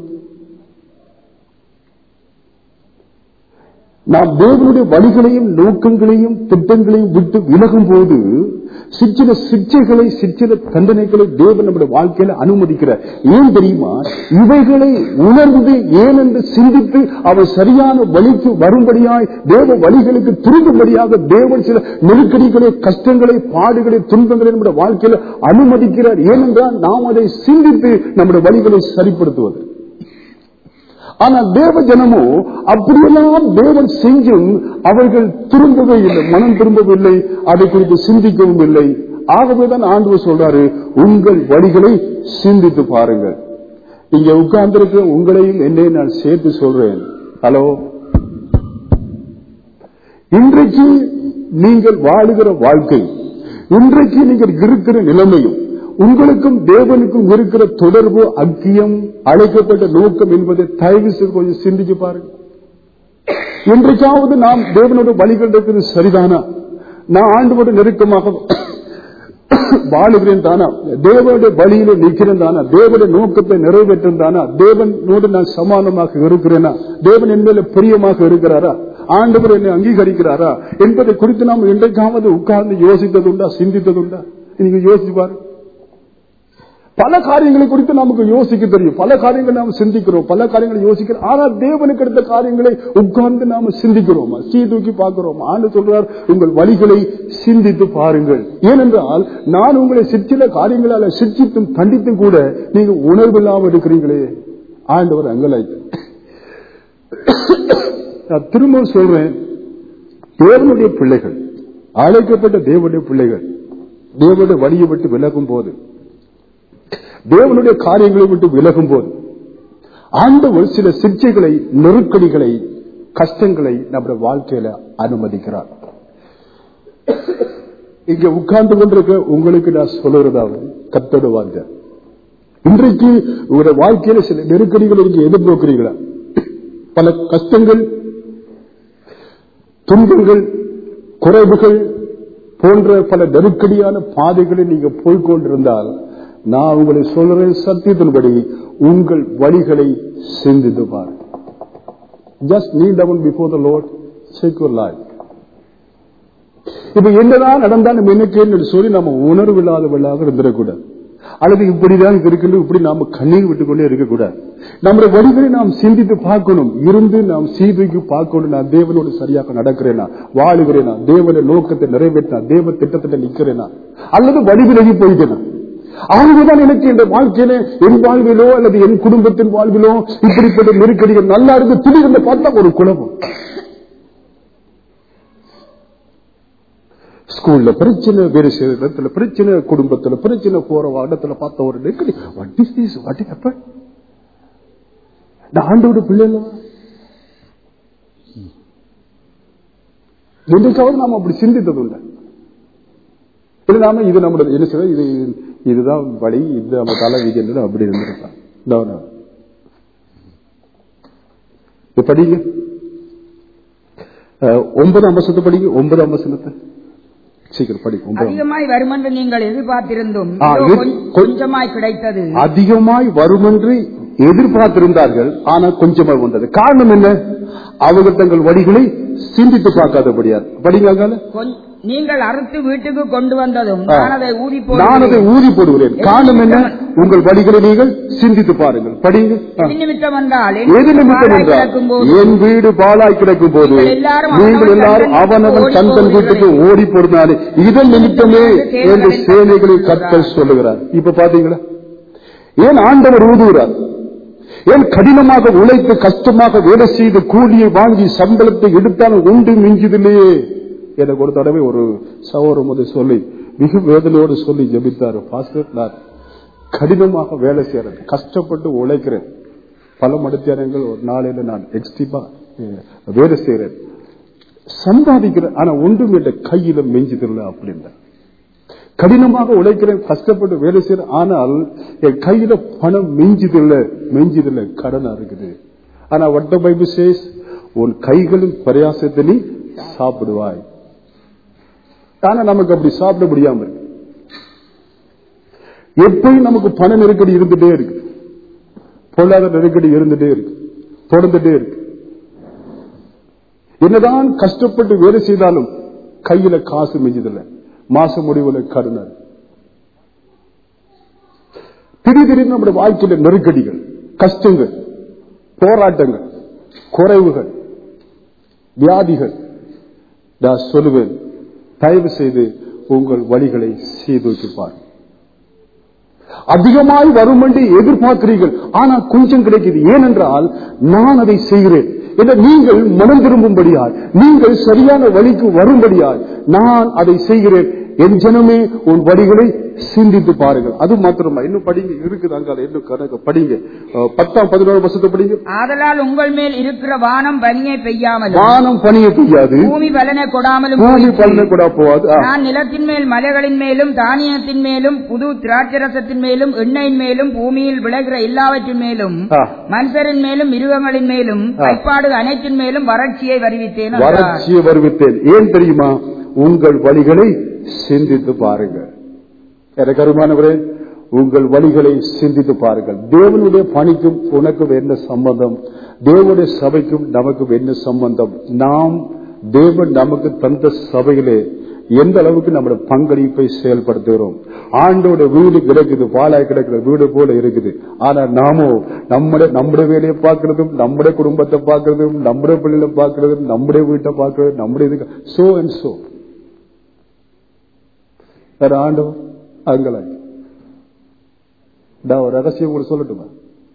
நாம் தேவனுடைய வழிகளையும் நோக்கங்களையும் திட்டங்களையும் விட்டு விலகும் போது சிற்சில சிக்ஷைகளை சிற்சில தண்டனைகளை தேவன் நம்முடைய வாழ்க்கையில அனுமதிக்கிறார் ஏன் தெரியுமா இவைகளை உணர்ந்து ஏன் என்று சிந்தித்து அவர் சரியான வழிக்கு வரும்படியாய் தேவ வழிகளுக்கு திரும்பும்படியாக தேவன் சில நெருக்கடிகளை கஷ்டங்களை பாடுகளை துன்பங்களை நம்முடைய வாழ்க்கையில அனுமதிக்கிறார் ஏனென்றால் நாம் அதை சிந்தித்து நம்முடைய வழிகளை சரிப்படுத்துவது ஆனால் தேவ ஜனமோ அப்படியெல்லாம் தேவன் செஞ்சும் அவர்கள் திரும்பவே இல்லை மனம் திரும்பவில்லை அதை குறித்து சிந்திக்கவும் இல்லை ஆகவேதான் ஆண்டவர் சொல்றாரு உங்கள் வழிகளை சிந்தித்து பாருங்கள் இங்க உட்கார்ந்திருக்க உங்களையும் என்னையும் நான் சேர்த்து சொல்றேன் ஹலோ இன்றைக்கு நீங்கள் வாழுகிற வாழ்க்கை இன்றைக்கு நீங்கள் இருக்கிற நிலைமையும் உங்களுக்கும் தேவனுக்கும் இருக்கிற தொடர்பு அக்கியம் அழைக்கப்பட்ட நோக்கம் என்பதை தயவு செய்து கொஞ்சம் சிந்திச்சு பாருங்க இன்றைக்காவது நாம் தேவனோட வழிகள் இருக்கிறது சரிதானா நான் ஆண்டோட நெருக்கமாக வாழுகிறேன் தானா தேவனுடைய வழியில நிற்கிறேன் தானா தேவனுடைய நோக்கத்தை நிறைவேற்றும் தானா தேவனோடு நான் சமானமாக இருக்கிறேனா தேவன் என் மேல பிரியமாக இருக்கிறாரா ஆண்டவர் என்னை அங்கீகரிக்கிறாரா என்பதை குறித்து நாம் இன்றைக்காவது உட்கார்ந்து யோசித்ததுண்டா சிந்தித்ததுண்டா நீங்க யோசிச்சு பாருங்க பல காரியங்களை குறித்து நமக்கு யோசிக்க தெரியும் பல காரியங்களை நாம் சிந்திக்கிறோம் பல காரியங்களை யோசிக்கிறோம் ஆனால் தேவனுக்கு எடுத்த காரியங்களை உட்கார்ந்து நாம சிந்திக்கிறோமா சீதூக்கி பார்க்கிறோம் ஆண்டு சொல்றார் உங்கள் வழிகளை சிந்தித்து பாருங்கள் ஏனென்றால் நான் உங்களை சிற்சில காரியங்களால சிரிச்சித்தும் கண்டித்தும் கூட நீங்க உணர்வில்லாமல் இருக்கிறீங்களே ஆண்டவர் அங்கலாய்த்து நான் திரும்ப சொல்றேன் தேவனுடைய பிள்ளைகள் அழைக்கப்பட்ட தேவனுடைய பிள்ளைகள் தேவனுடைய வழியை விட்டு விலகும் போது தேவனுடைய காரியங்களை விட்டு விலகும் போது ஆண்டவர் சில சிக்ஷைகளை நெருக்கடிகளை கஷ்டங்களை நம்முடைய வாழ்க்கையில அனுமதிக்கிறார் இங்க உட்கார்ந்து கொண்டிருக்க உங்களுக்கு நான் சொல்லுறதாவது கத்தோட வார்த்தை இன்றைக்கு உங்களுடைய வாழ்க்கையில சில நெருக்கடிகளை நீங்க எதிர்நோக்கிறீங்களா பல கஷ்டங்கள் துன்பங்கள் குறைவுகள் போன்ற பல நெருக்கடியான பாதைகளை நீங்க போய்கொண்டிருந்தால் நான் உங்களை சொல்றேன் சத்தியத்தின்படி உங்கள் வழிகளை சிந்தித்து பாருங்க just knee down before the Lord secure life இப்ப என்னதான் நடந்தாலும் என்னக்கேன்னு சொல்லி நம்ம உணர்வில்லாதவர்களாக இருந்துடக்கூடாது அல்லது இப்படிதான் இருக்கின்ற இப்படி நாம கண்ணீர் விட்டுக்கொண்டே இருக்கக்கூடாது நம்முடைய வழிகளை நாம் சிந்தித்து பார்க்கணும் இருந்து நாம் சீதைக்கு பார்க்கணும் நான் தேவனோடு சரியாக நடக்கிறேனா வாழுகிறேனா தேவன நோக்கத்தை நிறைவேற்றினா தேவ திட்டத்திட்ட நிக்கிறேனா அல்லது வழி விலகி போயிட்டேனா ஆகவேதான் எனக்கு இந்த வாழ்க்கையில என் வாழ்விலோ அல்லது என் குடும்பத்தின் வாழ்விலோ இப்படிப்பட்ட நெருக்கடிகள் நல்லா இருந்து திடீர்னு பார்த்தா ஒரு குழப்பம் ஸ்கூல்ல பிரச்சனை வேறு சில இடத்துல பிரச்சனை குடும்பத்துல பிரச்சனை போற இடத்துல பார்த்த ஒரு நெருக்கடி what is this what happen இந்த ஆண்டோட பிள்ளை இல்லவா என்றைக்காவது நாம் அப்படி சிந்தித்தது உண்டு இது நாம இது நம்மளோட என்ன சொல்ற இது இதுதான் வழி இது நம்ம தலை வீடு அப்படி இருந்திருக்கலாம் No, no. இது படிங்க அஹ், ஒன்பதாம் வசத்தை படிங்க ஒன்பதாம் வசனத்தை சீக்கிரம் படி ஒன்பதாம் அதிகமாய் வரும் என்று நீங்கள் எதிர்பார்த்திருந்தும் ஆ, இதோ இது- கொஞ்ச- கொஞ்சமாய் கிடைத்தது அதிகமாய் வருமென்று எதிர்பார்த்திருந்தார்கள் ஆனால் கொஞ்சமாக வந்தது காரணம் என்ன அவங்க தங்கள் வழிகளை சிந்தித்து பார்க்காதபடியார் படிங்க கொஞ்- நீங்கள் அறுத்து வீட்டுக்கு கொண்டு வந்ததும் ஆ. நான் அதை ஊதி நான் அதை போடுகிறேன். ஊதி போடுகிறேன் காரணம் என்ன உங்கள் வழிகளை நீங்கள் சிந்தித்து பாருங்கள் படிங்க ஆ. எது நிமித்தம் என்றால் என் எது நிமித்தம் பாழாய் என்றால் கிடக்கும்போது என் வீடு பாலாய் கிடக்கும் போது நீங்கள் எல்லாரும் நீங்கள் அவனவன் எல்லாரும் தன் அவனவன் ஓடி தன் தன் வீட்டுக்கு போகிறீர்களே. ஓடி போடுனாரு இதன் நிமித்தமே என்று சேனைகளில் கத்தல் சொல்லுகிறார் இப்ப பாத்தீங்களா ஏன் ஆண்டவர் ஊதுகிறார் ஏன் கடினமாக உழைத்து கஷ்டமாக வேலை செய்து கூலியை வாங்கி சம்பளத்தை எடுத்தாலும் ஒன்று மிஞ்சுதில்லையே எனக்கு ஒரு தடவை ஒரு சகோதரம் வந்து சொல்லி மிக வேதனையோடு சொல்லி ஜெபித்தாரு பாஸ்டர் நான் கடினமாக வேலை செய்யறது கஷ்டப்பட்டு உழைக்கிறேன் பல மணித்தியாரங்கள் ஒரு நாளையில நான் எக்ஸ்ட்ரீமா வேலை செய்யறேன் சம்பாதிக்கிறேன் ஆனா ஒன்றும் என் கையில மெஞ்சுதில்லை அப்படின்ற கடினமாக உழைக்கிறேன் கஷ்டப்பட்டு வேலை செய்யறேன் ஆனால் என் கையில பணம் மெஞ்சுதில்லை மெஞ்சுதில்லை கடனா இருக்குது ஆனா வட்ட பைபிள் சேஸ் உன் கைகளின் பிரயாசத்தை நீ சாப்பிடுவாய் ஆனா நமக்கு அப்படி சாப்பிட முடியாம இருக்கு எப்பயும் நமக்கு பண நெருக்கடி இருந்துட்டே இருக்கு பொருளாதார நெருக்கடி இருந்துட்டே இருக்கு தொடர்ந்துட்டே இருக்கு என்னதான் கஷ்டப்பட்டு வேலை செய்தாலும் கையில காசு மிஞ்சதில்லை மாச முடிவுல கருணர் திடீர் திடீர்னு நம்முடைய வாழ்க்கையில நெருக்கடிகள் கஷ்டங்கள் போராட்டங்கள் குறைவுகள் வியாதிகள் நான் சொல்லுவேன் தயவு செய்து உங்கள் வழிகளை சீர்தூக்கி பாருங்கள் அதிகமாய் வரும் என்று எதிர்பார்க்கிறீர்கள் ஆனா கொஞ்சம் கிடைக்குது ஏனென்றால் நான் அதை செய்கிறேன் என்ற நீங்கள் மனம் திரும்பும்படியாய் நீங்கள் சரியான வழிக்கு வரும்படியாய் நான் அதை செய்கிறேன் என் ஜனமே உன் வழிகளை சிந்தித்து பாருங்கள் அது மாத்திரமா இன்னும் படிங்க இருக்குது அங்கால இன்னும் கணக்கு படிங்க அஹ், பத்தாம் பதினோரு வருஷத்தை படிங்க ஆதலால் உங்கள் மேல் இருக்கிற வானம் பனியை பெய்யாமலும் வானம் பணிய பெய்யாது பூமி பலனை கொடாமலும் பூமி போயிற்று. பலனை கூட போகாது ஆ. நான் நிலத்தின் மேல் மலைகளின் மேலும் தானியத்தின் மேலும் புது திராட்சரசத்தின் மேலும் எண்ணெயின் மேலும் பூமியில் விளைகிற எல்லாவற்றின் மேலும் ஆ. மனுஷரின் மேலும் மிருகங்களின் மேலும் ஆ. கைப்பாடு அனைத்தின் மேலும் வறட்சியை வருவித்தேன் என்றார். வறட்சியை வருவித்தேன் ஏன் தெரியுமா உங்கள் வழிகளை சிந்தித்து பாருங்கள் எனக்கு அருமானவரே உங்கள் வழிகளை சிந்தித்து பாருங்கள் தேவனுடைய பணிக்கும் உனக்கும் என்ன சம்பந்தம் தேவனுடைய சபைக்கும் நமக்கும் என்ன சம்பந்தம் நாம் தேவன் நமக்கு தந்த சபையிலே எந்த அளவுக்கு நம்முடைய பங்களிப்பை செயல்படுத்துகிறோம் ஆண்டோட வீடு கிடக்குது பாலாய் கிடக்குற வீடு போல இருக்குது ஆனா நாமோ நம்முடைய நம்முடைய வேலையை பார்க்கறதும் நம்முடைய குடும்பத்தை பார்க்கறதும் நம்முடைய பிள்ளைகளை பார்க்கறதும் நம்முடைய வீட்டை பார்க்கறதும் நம்முடைய இது சோ அண்ட் சோ வேற ஆண்டவர் அங்கலாய் நான் ஒரு ரகசியம் உங்களுக்கு சொல்லட்டுமா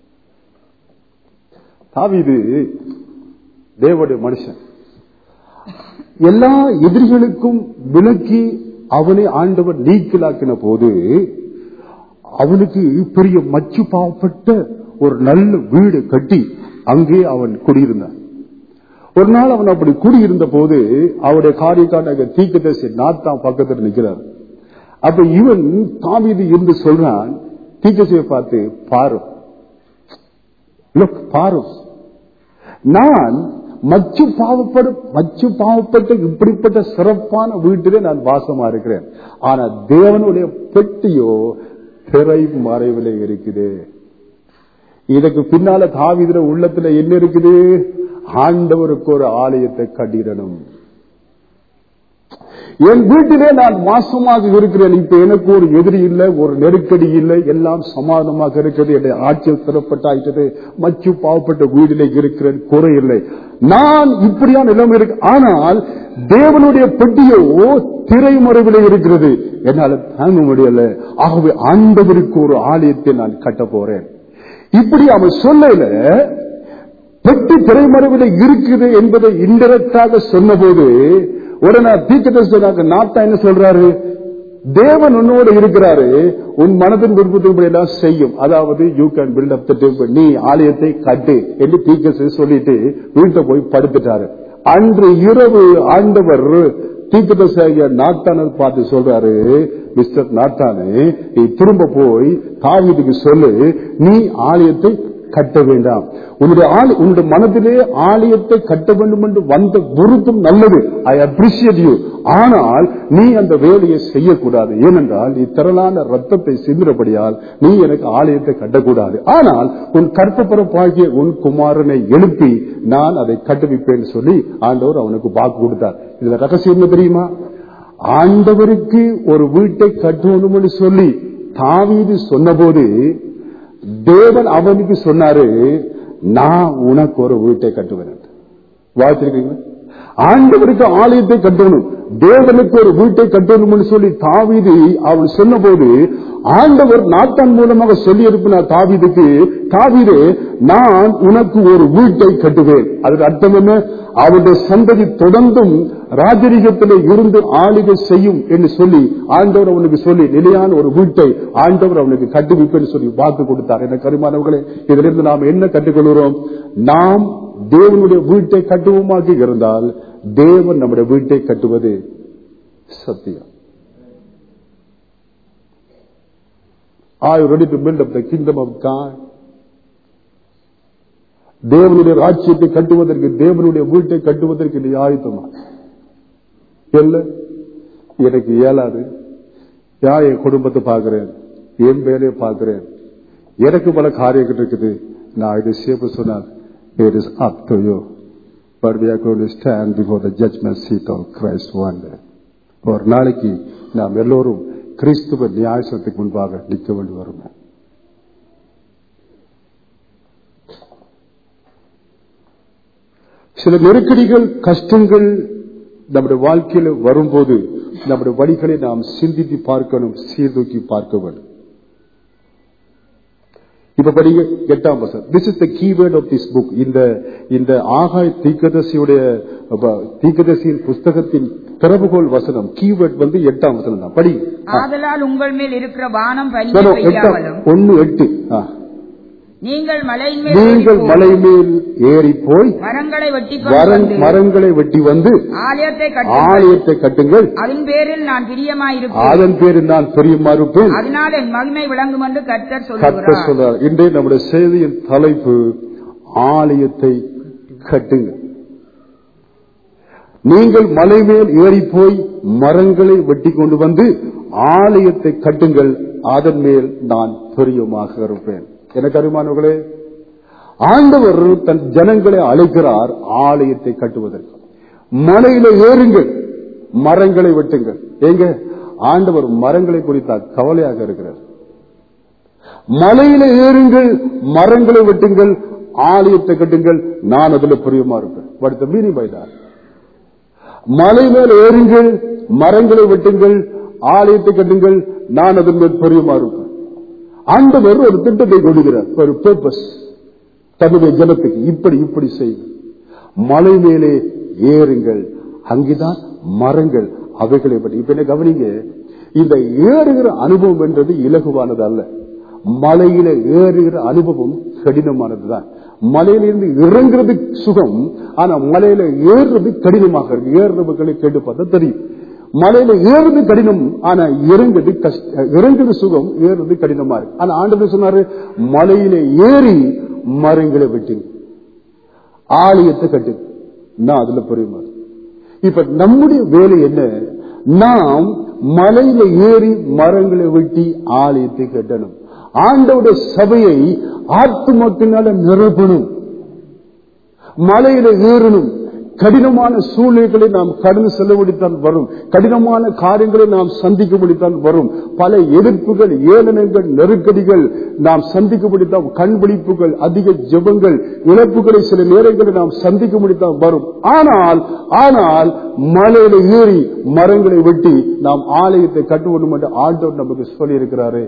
தாவீது தேவனுடைய மனுஷன் எல்லா எதிரிகளுக்கும் விலக்கி அவனை ஆண்டவர் நீக்கலாக்கின போது அவனுக்கு பெரிய மச்சு பாவப்பட்ட ஒரு நல்ல வீடு கட்டி அங்கே அவன் குடியிருந்தான் ஒரு நாள் அவன் அப்படி குடியிருந்த போது அவருடைய காரியக்கான தீக்கதரிசி நாத்தான் பக்கத்தில் நிற்கிறார் அப்ப இவன் தாவீது இருந்து சொல்றான் தீக்கசியை பார்த்து பாரு லுக் பாரு நான் மச்சு பாவப்படும் மச்சு பாவப்பட்ட இப்படிப்பட்ட சிறப்பான வீட்டிலே நான் வாசமா இருக்கிறேன் ஆனா தேவனுடைய பெட்டியோ திரை மறைவிலே இருக்குது இதுக்கு பின்னால தாவிதிர உள்ளத்துல என்ன இருக்குது ஆண்டவருக்கு ஒரு ஆலயத்தை கட்டிடணும் என் வீட்டிலே நான் மாசமாக இருக்கிறேன் இப்ப எனக்கு ஒரு எதிரி இல்லை ஒரு நெருக்கடி இல்லை எல்லாம் சமாதானமாக இருக்கிறது என்னுடைய ஆட்சியில் திறப்பட்டாயிட்டது மச்சு பாவப்பட்ட வீட்டிலே இருக்கிறேன் குறை இல்லை நான் இப்படியான நிலைமை இருக்கு ஆனால் தேவனுடைய பெட்டியோ திரைமறைவிலே இருக்கிறது என்னால தாங்க முடியல ஆகவே ஆண்டவருக்கு ஒரு ஆலயத்தை நான் கட்ட போறேன் இப்படி அவன் சொல்லல பெட்டி திரைமறைவில் இருக்குது என்பதை இன்டெரக்டாக சொன்னபோது உடனே தீர்க்கதரிசனாக நாத்தா என்ன சொல்றாரு தேவன் உன்னோடு இருக்கிறாரு உன் மனதின் விருப்பத்தின்படி எல்லாம் செய்யும் அதாவது you can build up the நீ ஆலயத்தை கட்டு என்று தீர்க்க சொல்லிட்டு வீட்டை போய் படுத்துட்டாரு அன்று இரவு ஆண்டவர் தீர்க்கதரிசியாகிய நாத்தான பார்த்து சொல்றாரு மிஸ்டர் நாத்தானே நீ திரும்ப போய் தாவீதுக்கு சொல்லு நீ ஆலயத்தை கட்ட வேண்டாம் உன்னுடைய ஆள் உன்னுடைய மனதிலே ஆலயத்தை கட்ட வேண்டும் என்று வந்த விருப்பம் நல்லது ஐ அப்ரிசியேட் யூ ஆனால் நீ அந்த வேலையை செய்யக்கூடாது ஏனென்றால் நீ திரளான ரத்தத்தை சிந்திரபடியால் நீ எனக்கு ஆலயத்தை கட்டக்கூடாது ஆனால் உன் கற்பப்பரப்பாகிய உன் குமாரனை எழுப்பி நான் அதை கட்டுவிப்பேன் சொல்லி ஆண்டவர் அவனுக்கு வாக்கு கொடுத்தார் இதுல ரகசியம் என்ன தெரியுமா ஆண்டவருக்கு ஒரு வீட்டை கட்டணும்னு சொல்லி தாவீது சொன்னபோது தேவன் அவனுக்கு சொன்னாரு நான் உனக்கு ஒரு வீட்டை கட்டுவேன் வாழ்த்திருக்கீங்களா ஆண்டவருக்கு ஆலயத்தை கட்டணும் தேவனுக்கு ஒரு வீட்டை கட்டணும்னு சொல்லி தாவீது அவன் சொன்ன போது ஆண்டவர் நாத்தான் மூலமாக சொல்லி இருப்பினார் தாவீதுக்கு தாவீதே நான் உனக்கு ஒரு வீட்டை கட்டுவேன் அதுக்கு அர்த்தம் என்ன அவருடைய சந்ததி தொடர்ந்தும் ராஜரீகத்திலே இருந்து ஆளுகை செய்யும் என்று சொல்லி ஆண்டவர் அவனுக்கு சொல்லி நிலையான ஒரு வீட்டை ஆண்டவர் அவனுக்கு கட்டுவிப்பேன்னு சொல்லி வாக்கு கொடுத்தார் என கருமானவர்களே இதிலிருந்து நாம் என்ன கற்றுக்கொள்கிறோம் நாம் தேவனுடைய வீட்டை கட்டுவோமாக இருந்தால் தேவன் நம்முடைய வீட்டை கட்டுவது சத்தியம் Are you ready to build up the kingdom of God? தேவனுடைய ராஜ்யத்தை கட்டுவதற்கு தேவனுடைய வீட்டை கட்டுவதற்கு நீ ஆயுத்தமா இல்ல எனக்கு இயலாது யார் என் குடும்பத்தை பார்க்கிறேன் என் வேலையை பார்க்கிறேன் எனக்கு பல காரியங்கள் இருக்குது நான் இது சேப்பு சொன்னால் it is up to you but we are going to stand before the judgement seat of Christ one ஒரு நாளைக்கு நாம் எல்லோரும் கிறிஸ்துவ நியாயசத்துக்கு முன்பாக நிற்க வேண்டி வரும் சில நெருக்கடிகள் கஷ்டங்கள் நம்முடைய வாழ்க்கையில் வரும்போது நம்முடைய வழிகளை நாம் சிந்தித்து பார்க்கணும் சீர்தூக்கி பார்க்க வேண்டும் இப்ப படிங்க எட்டாம் வசனம் this is the keyword of this book இந்த இந்த ஆகாய் தீக்கதசியுடைய தீக்கதசியின் புஸ்தகத்தின் திறவுகோல் வசனம் கீவேர்ட் வந்து எட்டாம் வசனம் தான் படி ஆதலால் உங்கள் மேல் இருக்கிற வானம் பனியை பெய்யாமலும் ஒன்னு எட்டு ஆ. நீங்கள் மலையின் மேல் நீங்கள் ஏறிப் மலை போய் மேல் ஏறி போய் மரங்களை வெட்டி மரங்- கொண்டு மரங்களை வெட்டி வந்து ஆலயத்தை கட்டுங்கள் ஆலயத்தை கட்டுங்கள் அதன் பேரில் நான் பிரியமாயிருப்பேன் அதன் பேரில் நான் பெரியமா இருப்பேன் அதனால் என் மகிமை விளங்கும் என்று கர்த்தர் கத்த சொல்லுகிறார் சொல்றார் இன்றைய நம்முடைய செய்தியின் தலைப்பு ஆலயத்தை கட்டுங்கள் நீங்கள் மலை மேல் ஏறி போய் மரங்களை வெட்டி கொண்டு வந்து ஆலயத்தை கட்டுங்கள் அதன் மேல் நான் பிரியமாக இருப்பேன் எனக்கு அருமானவர்களே ஆண்டவர் தன் ஜனங்களை அழைக்கிறார் ஆலயத்தை கட்டுவதற்கு மலையில ஏறுங்கள் மரங்களை வெட்டுங்கள் எங்க ஆண்டவர் மரங்களை குறித்தால் கவலையாக இருக்கிறார் மலையில ஏறுங்கள் மரங்களை வெட்டுங்கள் ஆலயத்தை கட்டுங்கள் நான் அதுல பிரியமா இருப்பேன் but the meaning by that மலை மேல் ஏறுங்கள் மரங்களை வெட்டுங்கள் ஆலயத்தை கட்டுங்கள் நான் அதன் மேல் பிரியமா இருப்பேன் ஆண்டவர் ஒரு திட்டத்தை கொடுக்கிறார் ஒரு பர்பஸ் தன்னுடைய ஜனத்துக்கு இப்படி இப்படி செய்யும் மலை மேலே ஏறுங்கள் அங்கேதான் மரங்கள் அவைகளை பற்றி இப்ப என்ன கவனிங்க இந்த ஏறுகிற அனுபவம் என்றது இலகுவானது அல்ல மலையில ஏறுகிற அனுபவம் கடினமானதுதான் மலையிலிருந்து இறங்குறது சுகம் ஆனா மலையில ஏறுறது கடினமாக இருக்கு ஏறுறவர்களை கேட்டு பார்த்தா தெரியும் மலையில ஏறுறது கடினம் ஆனா இறங்குறது கஷ்ட இறங்குறது சுகம் ஏறுறது கடினமா இருக்கு ஆனா ஆண்டவர் சொன்னாரு மலையில ஏறி மரங்களை வெட்டு ஆலயத்தை கட்டு நான் அதுல புரியுமா இப்ப நம்முடைய வேலை என்ன நாம் மலையில ஏறி மரங்களை வெட்டி ஆலயத்தை கட்டணும் ஆண்டவுடைய சபையை ஆத்மத்தினால நிரப்பணும் மலையில ஏறணும் கடினமான சூழ்நிலைகளை நாம் கடந்து செல்லபடித்தான் வரும் கடினமான காரியங்களை நாம் சந்திக்கும்படித்தான் வரும் பல எதிர்ப்புகள் ஏளனங்கள் நெருக்கடிகள் நாம் சந்திக்கும்படித்தான் கண்பிடிப்புகள் அதிக ஜெபங்கள் இழப்புகளை சில நேரங்களில் நாம் சந்திக்கும்படித்தான் வரும் ஆனால் ஆனால் மலையில ஏறி மரங்களை வெட்டி நாம் ஆலயத்தை கட்டுவோம் என்று ஆண்டவர் நமக்கு சொல்லி இருக்கிறாரு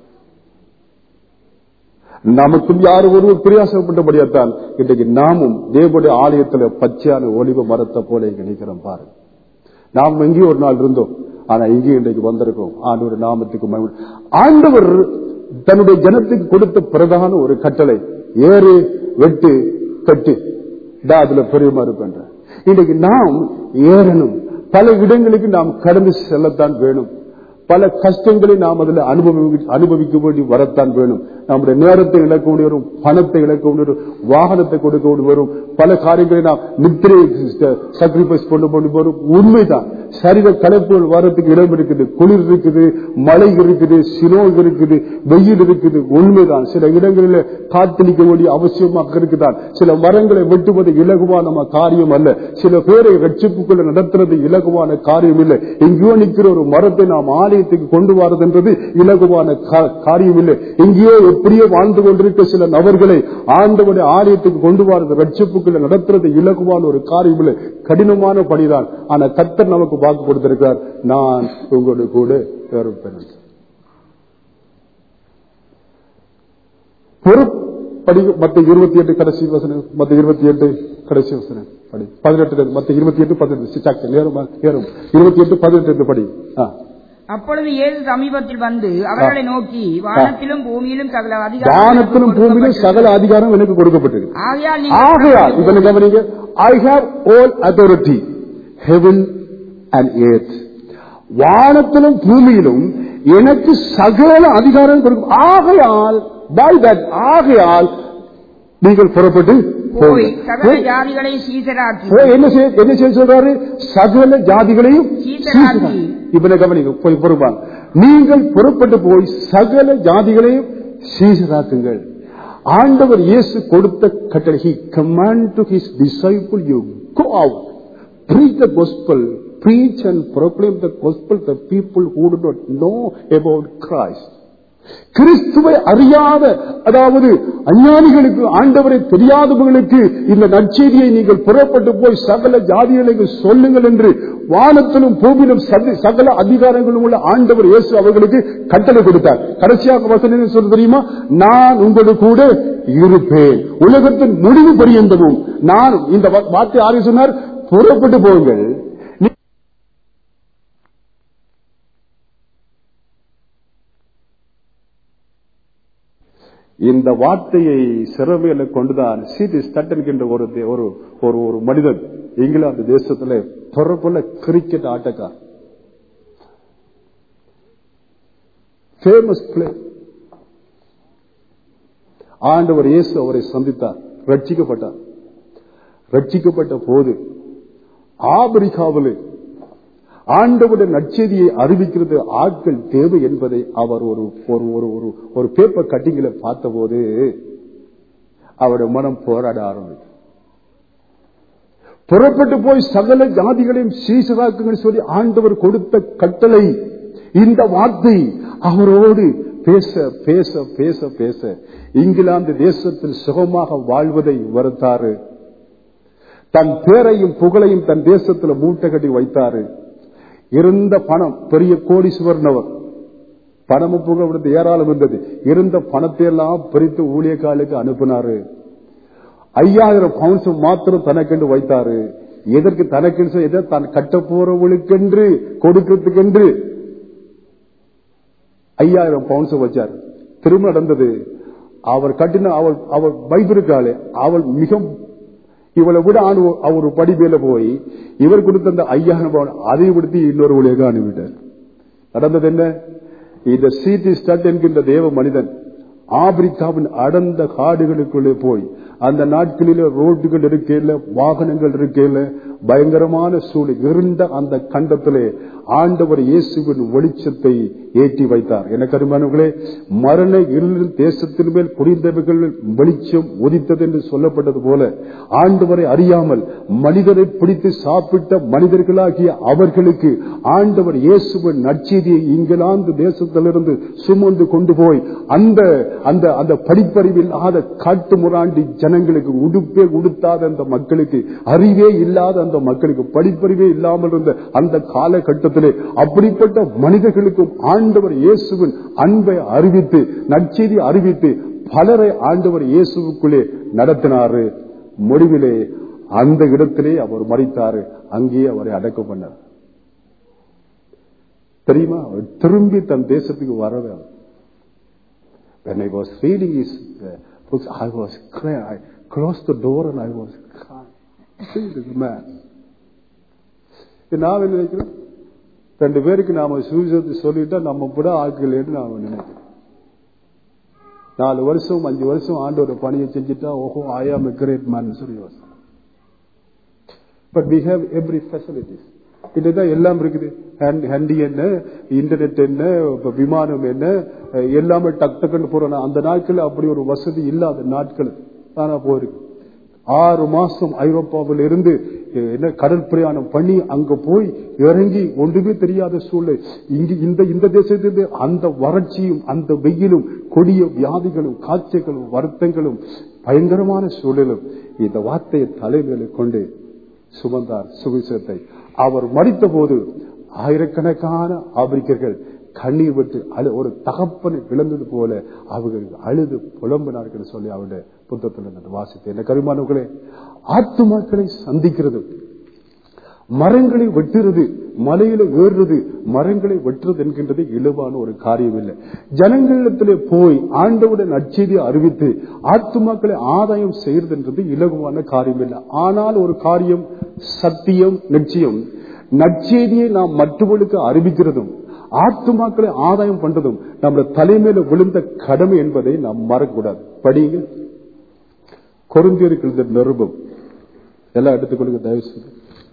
நமக்கும் யாரும் ஒருவர் பிரயாசப்பட்டபடியாத்தான் இன்றைக்கு நாமும் தேவனுடைய ஆலயத்துல பச்சையான ஒளிவ மரத்தை போல இங்க நிக்கிறோம் பாருங்க நாம் எங்கேயும் ஒரு நாள் இருந்தோம் ஆனா இங்கேயும் இன்றைக்கு வந்திருக்கோம் ஆண்டவர் நாமத்துக்கு மகிமை. ஆண்டவர் தன்னுடைய ஜனத்துக்கு கொடுத்த பிரதான ஒரு கட்டளை ஏறு வெட்டு கட்டு டா அதுல பெரியமா இருப்பேன் இன்றைக்கு நாம் ஏறணும் பல இடங்களுக்கு நாம் கடந்து செல்லத்தான் வேணும் பல கஷ்டங்களை நாம் அதில் அனுபவி அனுபவிக்க வேண்டி வரத்தான் வேணும் நம்முடைய நேரத்தை இழக்க வேண்டி வரும் பணத்தை இழக்க வேண்டி வரும் வாகனத்தை கொடுக்க வேண்டி வரும் பல காரியங்களை நாம் நித்திரை சாக்ரிஃபைஸ் பண்ண வேண்டி வரும் உண்மைதான் சரீர கலைப்புகள் வரத்துக்கு இடம் இருக்குது குளிர் இருக்குது மழை இருக்குது சினோ இருக்குது வெயில் இருக்குது உண்மைதான் சில இடங்களில் காத்தளிக்க வேண்டிய அவசியமாக இருக்குதான் சில மரங்களை வெட்டுவது இலகுவான காரியம் அல்ல சில பேரை ரட்சிப்புக்குள்ள நடத்துறது இலகுவான காரியம் இல்லை எங்கேயோ நிற்கிற ஒரு மரத்தை நாம் ஆலயத்துக்கு கொண்டு வரதுன்றது இலகுவான கா- காரியம் இல்லை எங்கேயோ எப்படியோ வாழ்ந்து கொண்டிருக்க சில நபர்களை ஆண்டவனுடைய ஆலயத்துக்கு கொண்டு வரது ரட்சிப்புக்குள்ள நடத்துறது இலகுவான ஒரு காரியம் இல்லை கடினமான பணிதான் ஆனா கத்தர் நமக்கு வாக்கு கொடுத்திருக்கிறார் நான் உங்களோட கூட இருப்பேன் பொறுப்படி மத்த இருபத்தி எட்டு கடைசி வசனம் மத்த இருபத்தி எட்டு கடைசி வசனம் படி பதினெட்டு மத்த இருபத்தி எட்டு பதினெட்டு சாக்கு நேரம் நேரம் இருபத்தி எட்டு பதினெட்டு படி ஆ. அப்பொழுது இயேசு சமீபத்தில் வந்து அவர்களை நோக்கி வானத்திலும் பூமியிலும் சகல அதிகாரம் வானத்திலும் பூமியிலும் சகல அதிகாரம் எனக்கு கொடுக்கப்பட்டது ஆகையால் ஆகையால் நீங்கள் இதனை கவனிங்க I have all authority heaven and earth வானத்திலும் பூமியிலும் எனக்கு சகல அதிகாரம் கொடுக்கும் ஆகையால் பை தட் ஆகையால் நீங்கள் புறப்பட்டு போய் சகல போய் ஜாதிகளை சீசராக்கி போய் என்ன செய்ய என்ன செய்ய சொல்றாரு சகல ஜாதிகளையும் சீசராக்கி. சீசராக்கி. இப்ப என்ன கவனிங்க போய் பொறுப்பாங்க நீங்கள் புறப்பட்டு போய் சகல ஜாதிகளையும் சீசராக்குங்கள் ஆண்டவர் இயேசு கொடுத்த கட்டளை he command to his disciple you go out preach the gospel preach and proclaim the gospel to people who do not know about Christ கிறிஸ்துவை அறியாத அதாவது அஞ்ஞானிகளுக்கு ஆண்டவரை தெரியாதவர்களுக்கு இந்த நற்செய்தியை நீங்கள் புறப்பட்டு போய் சகல ஜாதிகளுக்கு சொல்லுங்கள் என்று வானத்திலும் பூமியிலும் சதி- சகல அதிகாரங்களும் உள்ள ஆண்டவர் இயேசு அவர்களுக்கு கட்டளை கொடுத்தார் கடைசியாக வசனம் என்ன சொல்றது தெரியுமா நான் உங்களோடு கூட இருப்பேன் உலகத்தின் முடிவு பரியந்தமும் நான் இந்த வா- வார்த்தை ஆறு சொன்னார் புறப்பட்டு போங்கள் நீ- இந்த வார்த்தையை சிறமையில கொண்டுதான் சீட்டி ஸ்டட் என்கின்ற ஒரு தே- ஒரு ஒரு ஒரு மனிதன் இங்கிலாந்து தேசத்துல பிறப்புல கிரிக்கெட் ஆட்டக்கார் ஃபேமஸ் பிளே ஆண்டவர் இயேசு அவரை சந்தித்தார் ரட்சிக்கப்பட்டார் ரட்சிக்கப்பட்ட போது ஆபிரிக்காவிலே ஆண்டவுடைய நற்செய்தியை அறிவிக்கிறது ஆட்கள் தேவை என்பதை அவர் ஒரு ஒரு ஒரு ஒரு ஒரு பேப்பர் கட்டிங்கில பார்த்தபோது அவருடைய மனம் போராட ஆரம்பித்தது புறப்பட்டு போய் சகல ஜாதிகளையும் சீசராக்குங்கள் சொல்லி ஆண்டவர் கொடுத்த கட்டளை இந்த வார்த்தை அவரோடு பேச பேச பேச பேச இங்கிலாந்து தேசத்தில் சுகமாக வாழ்வதை வருத்தாரு தன் பேரையும் புகழையும் தன் தேசத்துல மூட்டை கட்டி வைத்தாரு இருந்த பணம் பெரிய கோடீஸ்வரன் அவர் பணமும் புகழ் விடுத்து ஏராளம் இருந்தது இருந்த பணத்தை எல்லாம் பிரித்து ஊழியக்காலுக்கு அனுப்பினாரு ஐயாயிரம் பவுன்ஸ் மாத்திரம் தனக்கென்று வைத்தாரு எதற்கு தனக்கென்று எதை தான் கட்ட போறவளுக்கென்று கொடுக்கிறதுக்கென்று ஐயாயிரம் பவுன்ஸ் வச்சார் திரும்ப நடந்தது அவர் கட்டின அவள் அவள் வைத்திருக்காளே அவள் மிக இவளை விட ஆணு அவர் படி மேல போய் இவர் கொடுத்த அந்த ஐயாயிரம் பவுன் அதை விடுத்து இன்னொரு ஊழியக அனுப்பிட்டார் நடந்தது என்ன இந்த சீட்டி ஸ்டட் என்கின்ற தேவ மனிதன் ஆப்பிரிக்காவின் அடர்ந்த காடுகளுக்குள்ளே போய் அந்த நாட்களில ரோட்டுகள் இருக்கையில வாகனங்கள் இருக்கையில பயங்கரமான சூழல் இருந்த அந்த கண்டத்திலே ஆண்டவர் இயேசுவின் வெளிச்சத்தை ஏற்றி வைத்தார் எனக்கு அருமானவர்களே மரண இருளின் தேசத்தின் மேல் குடிந்தவர்கள் வெளிச்சம் உதித்தது என்று சொல்லப்பட்டது போல ஆண்டவரை அறியாமல் மனிதரை பிடித்து சாப்பிட்ட மனிதர்களாகிய அவர்களுக்கு ஆண்டவர் இயேசுவின் நற்செய்தியை இங்கிலாந்து தேசத்திலிருந்து சுமந்து கொண்டு போய் அந்த அந்த அந்த படிப்பறிவில்லாத காட்டு முராண்டி ஜனங்களுக்கு உடுப்பே உடுத்தாத அந்த மக்களுக்கு அறிவே இல்லாத அந்த மக்களுக்கு படிப்பறிவே இல்லாமல் இருந்த அந்த காலகட்டத்திலே அப்படிப்பட்ட மனிதர்களுக்கும் ஆண்டவர் இயேசுவின் அன்பை அறிவித்து நற்செய்தி அறிவித்து பலரை ஆண்டவர் இயேசுவுக்குள்ளே நடத்தினாரு முடிவிலே அந்த இடத்திலே அவர் மறித்தாரு அங்கேயே அவரை அடக்கம் பண்ணார் தெரியுமா அவர் திரும்பி தன் தேசத்துக்கு வரவே இல்லை. When I was reading his uh, books, I was crying. I closed the door and I was crying. See this man. நான் என்ன நினைக்கிறேன் ரெண்டு பேருக்கு நாம சுவிசேஷத்தை சொல்லிட்டா நம்ம கூட ஆட்கள் நாம நினைக்கிறேன் நாலு வருஷம் அஞ்சு வருஷம் ஆண்டோட பணியை செஞ்சுட்டா ஓஹோ ஐ ஆம் கிரேட் மேன் சொல்லி but we have every facilities இதுதான் எல்லாம் இருக்குது ஹண்டி என்ன இன்டர்நெட் என்ன இப்ப விமானம் என்ன அஹ் எல்லாமே டக் டக்குன்னு போறோம் அந்த நாட்கள் அப்படி ஒரு வசதி இல்லாத நாட்கள் தானா போயிருக்கு ஆறு மாசம் ஐரோப்பாவில் இருந்து அஹ், என்ன கடல் பிரயாணம் பண்ணி அங்க போய் இறங்கி ஒன்றுமே தெரியாத சூழ்நிலை இங்கு இந்த இந்த தேசத்திலிருந்து அந்த வறட்சியும் அந்த வெயிலும் கொடிய வியாதிகளும் காய்ச்சல்களும் வருத்தங்களும் பயங்கரமான சூழலும் இந்த வார்த்தையை தலைமையில கொண்டு சுமந்தார் சுவிசேஷத்தை அவர் மடித்த போது ஆயிரக்கணக்கான ஆப்பிரிக்கர்கள் கண்ணீர் விட்டு அழு ஒரு தகப்பனை விளந்தது போல அவர்கள் அழுது புலம்பினார்கள் சொல்லி அவருடைய புத்தகத்தில் நான் வாசித்தேன் என்ன கருமானவர்களே ஆத்துமாக்களை சந்திக்கிறது மரங்களை வெட்டுறது மலையில ஏறுறது மரங்களை வெட்டுறது என்கின்றது இலவான ஒரு காரியம் இல்லை ஜனங்களிடத்திலே போய் ஆண்டவுடன் நற்செய்தியை அறிவித்து ஆத்துமாக்களை ஆதாயம் செய்யறது என்றது இலகுவான காரியம் இல்லை ஆனால் ஒரு காரியம் சத்தியம் நிச்சயம் நற்செய்தியை நாம் மற்றவர்களுக்கு அறிவிக்கிறதும் ஆத்துமாக்களை ஆதாயம் பண்றதும் நம்முடைய தலைமையில விழுந்த கடமை என்பதை நாம் மறக்கக்கூடாது படிங்க கொருந்தியருக்கு எழுந்த நிருபம் எல்லாம் எடுத்துக்கொள்ளுங்க தயவு செய்து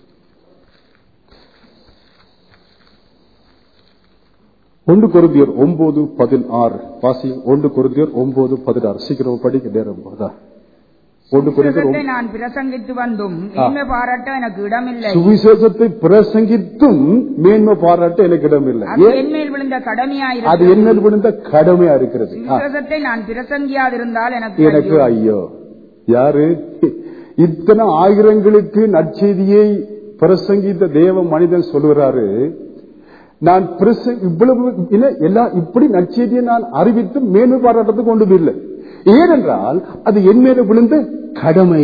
ஒன்று கொருந்தியர் ஒன்பது பதினாறு வாசி ஒன்று கொருந்தியர் ஒன்பது பதினாறு சீக்கிரம் படிக்க நேரம் அதான். ஒன்று கொருந்தியர் சுவிசேஷத்தை நான் பிரசங்கித்து வந்தும் இனிமே பாராட்ட எனக்கு இடமில்லை சுவிசேஷத்தை பிரசங்கித்தும் மேன்மை பாராட்ட எனக்கு இடமில்லை அது ஏன் என்மேல் விழுந்த அது கடமையாயிருக்கு என்ன விழுந்த கடமையா இருக்கிறது ஆ. சுவிசேஷத்தை நான் பிரசங்கியாதிருந்தால் எனக்கு எனக்கு ஐயோ. ஐயோ யாரு இத்தனை ஆயிரங்களுக்கு நற்செய்தியை பிரசங்கித்த தேவ மனிதன் சொல்லுகிறாரு நான் பிரச- இவ்வளவு இல்ல, எல்லா இப்படி நற்செய்தியை நான் அறிவித்து மேன்மை பாராட்டத்துக்கு கொண்டு இல்லை ஏனென்றால் அது என் மேல விழுந்த கடமை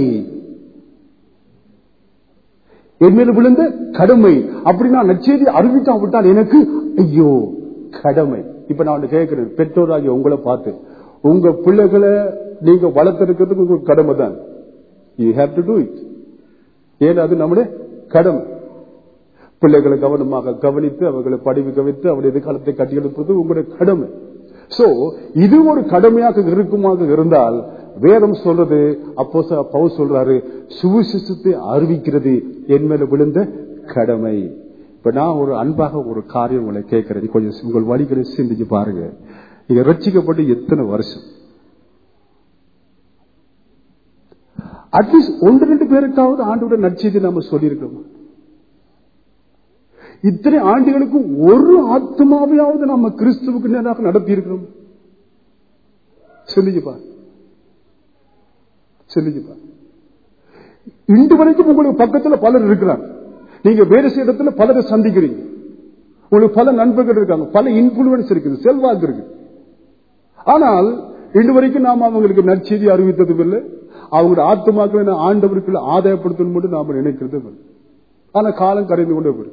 என் மேல விழுந்த கடமை அப்படி நான் நற்செய்தி அறிவிக்காவிட்டால் எனக்கு ஐயோ கடமை இப்ப நான் ஒண்ணு கேட்கிறேன் பெற்றோராகிய உங்களை பார்த்து உங்க பிள்ளைகளை நீங்க வளர்த்திருக்கிறதுக்கு உங்களுக்கு கடமை தான் you have to do it ஏன்னா அது நம்முடைய கடமை பிள்ளைகளை கவனமாக கவனித்து அவர்களை படிவு வைத்து அவருடைய எதிர்காலத்தை கட்டியெழுப்பது உங்களுடைய கடமை சோ இது ஒரு கடமையாக இருக்குமாக இருந்தால் வேதம் சொல்றது அப்போ பவுல் சொல்றாரு சுவிசேஷத்தை அறிவிக்கிறது என் மேல விழுந்த கடமை இப்ப நான் ஒரு அன்பாக ஒரு காரியம் உங்களை கேட்கிறேன் கொஞ்சம் உங்கள் வழிகளை சிந்திச்சு பாருங்க நீங்க ரட்சிக்கப்பட்டு எத்தனை வருஷம் அட்லீஸ்ட் ஒன்று ரெண்டு பேருக்காவது ஆண்டோட நற்செய்தி நம்ம சொல்லியிருக்கிறோம் இத்தனை ஆண்டுகளுக்கு ஒரு ஆத்மாவையாவது நம்ம கிறிஸ்துவுக்கு நேராக நடத்தி இருக்கிறோம் சொல்லிச்சுப்பா சொல்லிச்சுப்பா இன்று வரைக்கும் உங்களுக்கு பக்கத்துல பலர் இருக்கிறாங்க நீங்க வேறு சில இடத்துல பலரை சந்திக்கிறீங்க உங்களுக்கு பல நண்பர்கள் இருக்காங்க பல இன்ஃபுளுன்ஸ் இருக்குது செல்வாக்கு இருக்கு ஆனால் இன்று வரைக்கும் நாம் அவங்களுக்கு நற்செய்தி அறிவித்ததும் இல்லை அவங்களோட ஆத்மாக்களை ஆண்டவருக்குள்ள ஆதாயப்படுத்தணும் மட்டும் நாம நினைக்கிறதும் இல்லை ஆனா காலம் கரைந்து கொண்டே போயிருக்கு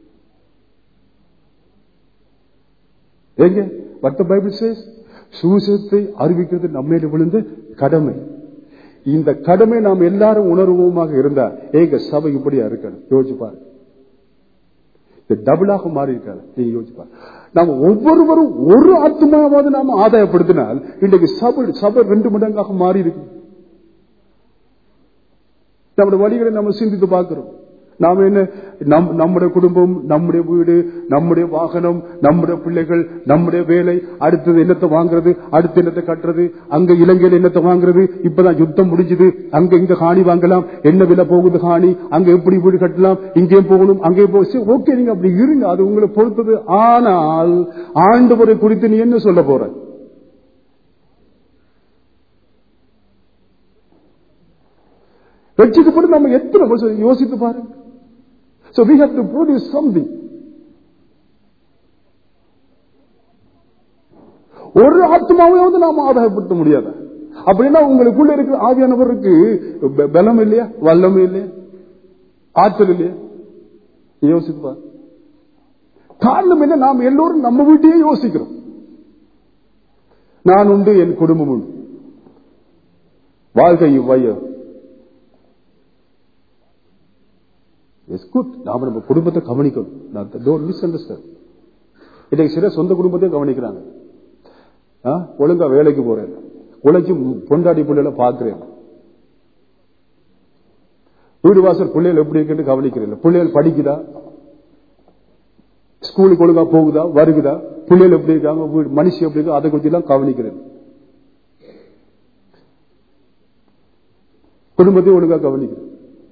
எங்க வட்ட பைபிள் சேஸ் சுவிசேஷத்தை அறிவிக்கிறது நம்மேல விழுந்த கடமை இந்த கடமை நாம் எல்லாரும் உணர்வோமாக இருந்தா ஏங்க சபை இப்படியா இருக்கணும் யோசிச்சு பாருங்க இது டபுளாக மாறி இருக்காது நீங்க யோசிச்சு பாருங்க நாம ஒவ்வொருவரும் ஒரு ஆத்மாவாவது நாம ஆதாயப்படுத்தினால் இன்றைக்கு சபை சபை ரெண்டு மடங்காக மாறி இருக்கு நம்முடைய வழிகளை நம்ம சிந்தித்து பார்க்கிறோம் நாம என்ன நம் நம்முடைய குடும்பம் நம்முடைய வீடு நம்முடைய வாகனம் நம்முடைய பிள்ளைகள் நம்முடைய வேலை அடுத்தது என்னத்தை வாங்குறது அடுத்து என்னத்தை கட்டுறது அங்க இலங்கையில் என்னத்தை வாங்குறது இப்பதான் யுத்தம் முடிஞ்சது அங்க இங்க காணி வாங்கலாம் என்ன விலை போகுது காணி அங்க எப்படி வீடு கட்டலாம் இங்கேயும் போகணும் அங்கேயும் போக ஓகே நீங்க அப்படி இருங்க அது உங்களை பொறுத்தது ஆனால் ஆண்டவரை குறித்து நீ என்ன சொல்ல போற ரட்சிக்கப்பட்டு நம்ம எத்தனை வருஷம் யோசித்து பாருங்க So we have to produce something. ஒரு ஆத்மாவையாவது நாம் ஆதாயப்படுத்த முடியாது அப்படின்னா உங்களுக்குள்ள இருக்கிற ஆவியானவருக்கு ப- பலம் இல்லையா வல்லம் இல்லையா ஆற்றல் இல்லையா யோசித்து காரணம் என்ன நாம் எல்லோரும் நம்ம வீட்டையே யோசிக்கிறோம் நான் உண்டு என் குடும்பம் உண்டு வாழ்க்கை இவ்வைய இட்ஸ் குட் நாம நம்ம குடும்பத்தை கவனிக்கணும் டோன்ட் மிஸ் அண்டர்ஸ்டாண்ட் இன்னைக்கு சில சொந்த குடும்பத்தையும் கவனிக்கிறாங்க ஆ? ஒழுங்கா வேலைக்கு போறேன் உழைச்சி பொண்டாடி பிள்ளைகளை பாக்குறேன் வீடு வாசல் பிள்ளைகள் எப்படி இருக்குன்னு கவனிக்கிறேன் பிள்ளைகள் படிக்குதா ஸ்கூலுக்கு ஒழுங்கா போகுதா வருகுதா பிள்ளைகள் எப்படி இருக்காங்க வீடு மனுஷன் எப்படி இருக்கா அதை குறித்து எல்லாம் கவனிக்கிறேன் குடும்பத்தையும் ஒழுங்கா கவனிக்கிறேன்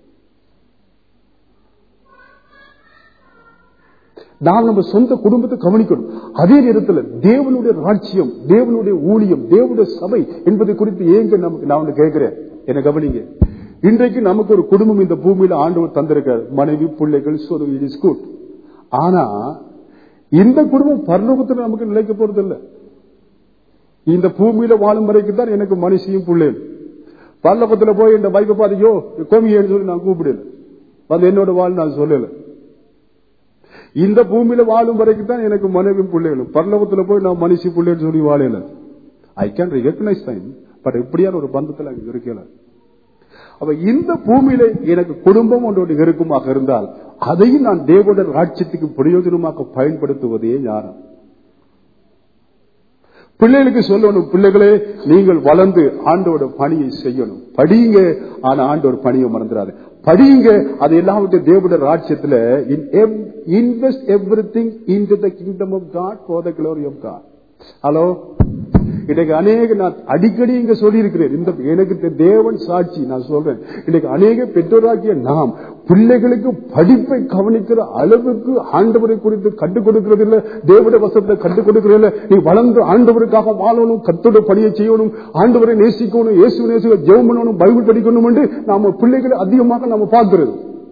நாம் நம்ம சொந்த குடும்பத்தை கவனிக்கணும் அதே நேரத்தில் தேவனுடைய ராட்சியம் தேவனுடைய ஊழியம் தேவனுடைய சபை என்பதை குறித்து ஏங்க நமக்கு நான் ஒண்ணு கேட்கிறேன் என்ன கவனிங்க இன்றைக்கு நமக்கு ஒரு குடும்பம் இந்த பூமியில ஆண்டவர் தந்திருக்கார் மனைவி பிள்ளைகள் சொல் இட் இஸ் குட் ஆனா இந்த குடும்பம் பரலோகத்தில் நமக்கு நிலைக்க போறது இல்ல இந்த பூமியில வாழும் வரைக்கும் தான் எனக்கு மனுஷியும் பிள்ளைகள் பரலோகத்துல போய் இந்த வைப்பை பாதிக்கோ கோமியன்னு சொல்லி நான் கூப்பிடல வந்து என்னோட வாழ் நான் சொல்லல இந்த பூமியில வாழும் வரைக்கும் தான் எனக்கு மனைவி பிள்ளைகளும் பரலோகத்துல போய் நான் மனுஷி பிள்ளைன்னு சொல்லி வாழல I can recognise time but எப்படியான ஒரு பந்தத்தில் அங்க இருக்கல அப்ப இந்த பூமியில எனக்கு குடும்பம் ஒன்றோடு இருக்குமாக இருந்தால் அதையும் நான் தேவோட ராட்சியத்துக்கு பிரயோஜனமாக பயன்படுத்துவதே ஞானம் பிள்ளைகளுக்கு சொல்லணும் பிள்ளைகளே நீங்கள் வளர்ந்து ஆண்டோட பணியை செய்யணும் படியுங்க ஆனா ஆண்டோட பணியை மறந்துடாது படியுங்க அது எல்லாவற்றையும் தேவட ராட்சியத்துல invest everything in the kingdom of God for the glory of God hello இன்னைக்கு அநேக நான் அடிக்கடி இங்க சொல்லி இருக்கிறேன் இந்த எனக்கு தெ- தேவன் சாட்சி நான் சொல்றேன் இன்னைக்கு அநேக பெற்றோராகிய நாம் பிள்ளைகளுக்கு படிப்பை கவனிக்கிற அளவுக்கு ஆண்டவரை குறித்து கற்றுக் கொடுக்கிறது இல்ல தேவட வசத்தை கற்றுக் கொடுக்கிறது இல்ல நீ வளர்ந்து ஆண்டவருக்காக வாழணும் கத்தோட பணியை செய்யணும் ஆண்டவரை நேசிக்கணும் இயேசு நேசிக்க ஜெபம் பண்ணணும் பைபிள் படிக்கணும் என்று நாம பிள்ளைகளை அதிகமாக நாம பார்க்கிறது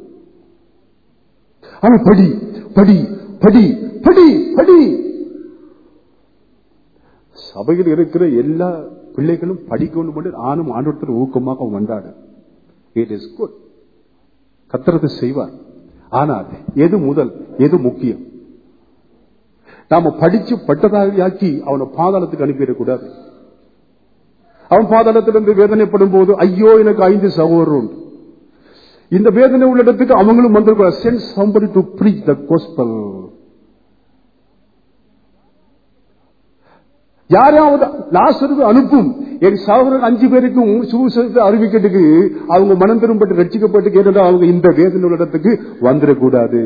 ஆனா படி படி படி படி படி சபையில் இருக்கிற எல்லா பிள்ளைகளும் படிக்கணும் என்று ஆணும் ஆண்டோடத்தில் ஊக்கமாக வந்தாடு இட் இஸ் குட் கத்துறது செய்வார் ஆனால் எது முதல் எது முக்கியம் நாம படிச்சு பட்டதாரியாக்கி அவனை பாதாளத்துக்கு அனுப்பிடக்கூடாது அவன் பாதாளத்திலிருந்து வேதனைப்படும் போது ஐயோ எனக்கு ஐந்து சகோதரர் உண்டு இந்த வேதனை உள்ள இடத்துக்கு அவங்களும் வந்திருக்க send somebody to preach the gospel யாராவது லாசருக்கு அனுப்பும் என் சகோதரர் அஞ்சு பேருக்கும் சுவிசேஷத்தை அறிவிக்கிறதுக்கு அவங்க மனம் திரும்பட்டு ரட்சிக்கப்பட்டு கேட்டா அவங்க இந்த வேதனை உள்ள இடத்துக்கு வந்துடக்கூடாது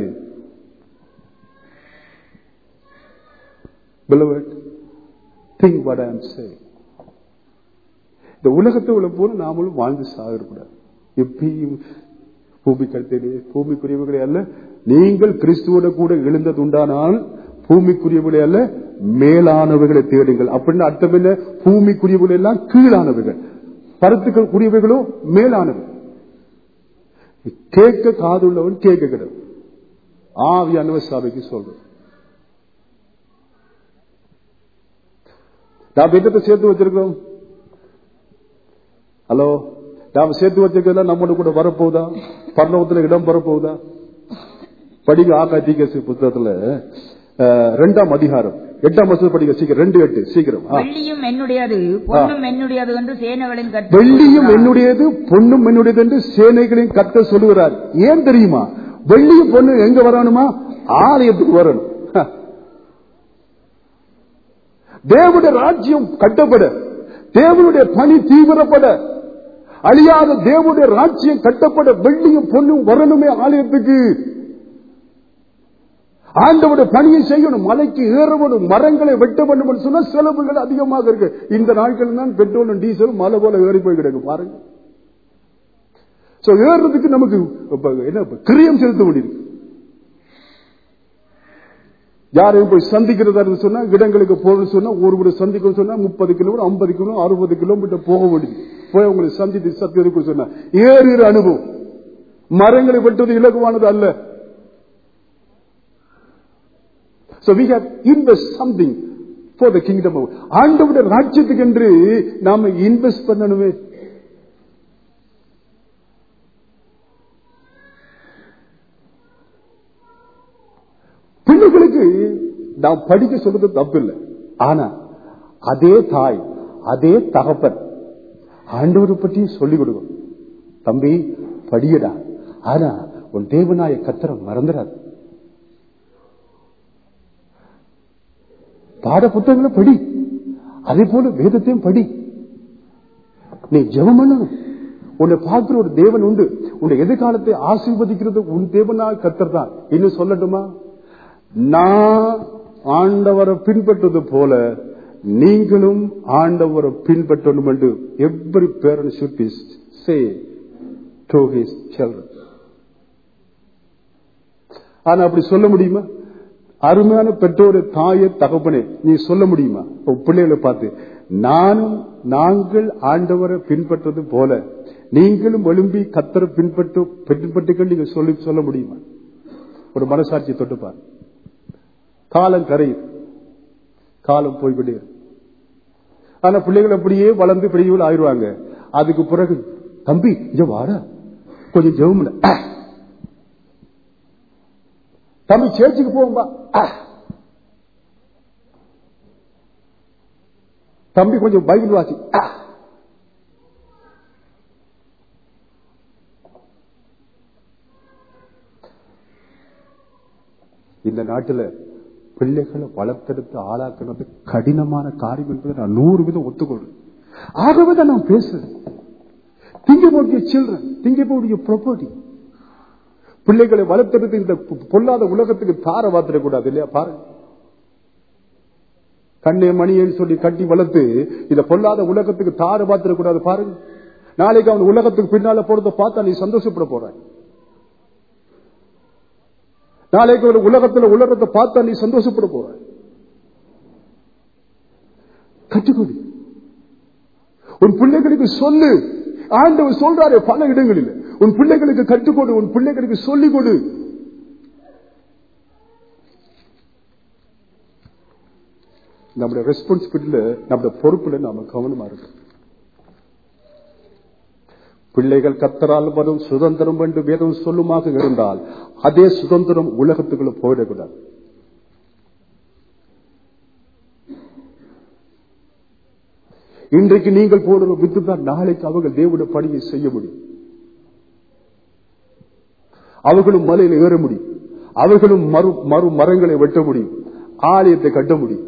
Beloved, think what I am saying. இந்த உலகத்தை உள்ள போல நாமளும் வாழ்ந்து சாகக்கூடாது எப்பயும் பூமி கருத்திலே பூமிக்குரியவர்களே அல்ல நீங்கள் கிறிஸ்துவோட கூட எழுந்ததுண்டானால் பூமிக்குரியவர்களே அல்ல மேலானவர்களை தேடுங்கள் அப்படின்னு அர்த்தம் என்ன பூமிக்குரியவர்கள் எல்லாம் கீழானவர்கள் பருத்துக்குரியவர்களும் மேலானவர்கள் கேட்க காதுள்ளவன் கேட்க கிடவன் ஆவியானவர் சபைக்கு சொல்றேன் நாம் என்னத்தை சேர்த்து வச்சிருக்கோம் ஹலோ நாம் சேர்த்து வச்சிருக்கிறதா நம்மளோட கூட வரப்போகுதா பர்ணவத்துல இடம் வரப்போகுதா படிங்க ஆகாதிகசி புத்தகத்துல அஹ், ரெண்டாம் அதிகாரம் எட்டாம் வருஷம் படிக்க சீக்கிரம் ரெண்டு எட்டு சீக்கிரம் ஆ. வெள்ளியும் என்னுடையது பொன்னும் என்னுடையது என்று சேனைகளின் கர்த்தர் வெள்ளியும் சொல்கிறார். என்னுடையது பொண்ணும் என்னுடையது என்று சேனைகளின் கத்த சொல்லுகிறார் ஏன் தெரியுமா வெள்ளியும் பொண்ணு எங்க வரணுமா ஆலயத்துக்கு வரணும் ஹ. தேவனுடைய ராஜ்யம் கட்டப்பட தேவனுடைய பணி தீவிரப்பட அழியாத தேவனுடைய ராஜ்யம் கட்டப்பட வெள்ளியும் பொண்ணும் வரணுமே ஆலயத்துக்கு ஆண்டவுடைய பணியை செய்யணும் மலைக்கு ஏறவனும் மரங்களை வெட்ட வேண்டும் என்று சொன்னா செலவுகள் அதிகமாக இருக்கு இந்த நாட்கள் தான் பெட்ரோலும் டீசலும் மலை போல ஏறி போய் கிடக்கு பாருங்க சோ ஏறுறதுக்கு நமக்கு இப்ப என்ன இப்ப கிரியம் செலுத்த முடியுது யாரையும் போய் சந்திக்கிறதா இருந்து சொன்னா இடங்களுக்கு போகணும்னு சொன்னா ஒரு ஒரு சந்திக்கணும் சொன்னா முப்பது கிலோமீட்டர் ஐம்பது கிலோ அறுபது கிலோமீட்டர் போக முடியுது போய் உங்களை சந்தித்து சத்தியம் சொன்னா ஏறுகிற அனுபவம் மரங்களை வெட்டுவது இலகுவானது அல்ல So we have invest something for the kingdom of ஆண்டவுடைய ராஜ்யத்துக்கு என்று நாம இன்வெஸ்ட் பண்ணணுமே பிள்ளைகளுக்கு நாம் படிக்க சொல்றது தப்பு இல்லை ஆனா அதே தாய் அதே தகப்பன் ஆண்டவரை பற்றி சொல்லிக் கொடுக்கும் தம்பி படியடா ஆனா உன் தேவனாய கத்தரை மறந்துடாது பாட புத்தகங்களை படி அதே போல வேதத்தையும் படி நீ ஜெபம் பண்ணணும் உன்னை பார்க்கிற ஒரு தேவன் உண்டு உன்னை எதிர்காலத்தை ஆசீர்வதிக்கிறது உன் தேவனாய் கத்தர் தான் இன்னும் சொல்லட்டுமா நான் ஆண்டவரை பின்பற்றது போல நீங்களும் ஆண்டவரை பின்பற்றணும் என்று every parent should be say to his children ஆனா அப்படி சொல்ல முடியுமா அருமையான பெற்றோரை தாயை தகப்பனே நீ சொல்ல முடியுமா உன் பிள்ளைகளை பார்த்து நானும் நாங்கள் ஆண்டவரை பின்பற்றது போல நீங்களும் எழும்பி கத்தரை பின்பற்று பின்பற்றுகள் நீங்க சொல்லி சொல்ல முடியுமா ஒரு மனசாட்சி தொட்டுப்பார் காலம் கரையுது காலம் போய்கிட்டே இருக்கு. ஆனா பிள்ளைகள் அப்படியே வளர்ந்து பெரியவள் ஆயிடுவாங்க அதுக்கு பிறகு தம்பி இங்க வாடா கொஞ்சம் ஜெபம் பண்ணு. தம்பி சேர்ச்சுக்கு போகும்பா தம்பி கொஞ்சம் பைபிள் வாசி இந்த நாட்டுல பிள்ளைகளை வளர்த்தெடுத்து ஆளாக்குறது கடினமான காரியம் என்பதை நான் நூறு விதம் ஒத்துக்கொள்றேன் ஆகவே தான் நான் பேசுறேன் திங்க போட்டிய சில்ட்ரன் திங்க போட்டிய ப்ராப்பர்ட்டி பிள்ளைகளை வளர்த்தெடுத்து இந்த பொல்லாத உலகத்துக்கு தார வாத்திடக்கூடாது இல்லையா பாருங்க கண்ணே மணியன்னு சொல்லி கட்டி வளர்த்து இந்த பொல்லாத உலகத்துக்கு தார பாத்திரக்கூடாது பாருங்க நாளைக்கு அவன் உலகத்துக்கு பின்னால போறத பார்த்தா நீ சந்தோஷப்பட போற நாளைக்கு ஒரு உலகத்துல உலகத்தை பார்த்தா நீ சந்தோஷப்பட போற கற்றுக்கொடு உன் பிள்ளைகளுக்கு சொல்லு ஆண்டவர் சொல்றாரு பல இடங்களில் உன் பிள்ளைகளுக்கு கற்றுக்கொடு உன் பிள்ளைகளுக்கு சொல்லிக் கொடு நம்முடைய ரெஸ்பான்சிபிலிட்டியில நம்முடைய பொறுப்புல நாம கவனமா இருக்கு பிள்ளைகள் கத்தரால் வரும் சுதந்திரம் என்று வேதம் சொல்லுமாக இருந்தால் அதே சுதந்திரம் உலகத்துக்குள்ள போயிடக்கூடாது இன்றைக்கு நீங்கள் போடுற வித்து தான் நாளைக்கு அவங்க தேவனுடைய பணியை செய்ய முடியும் அவர்களும் மலையில ஏற முடியும் அவர்களும் மறு மறு மரங்களை வெட்ட முடியும் ஆலயத்தை கட்ட முடியும்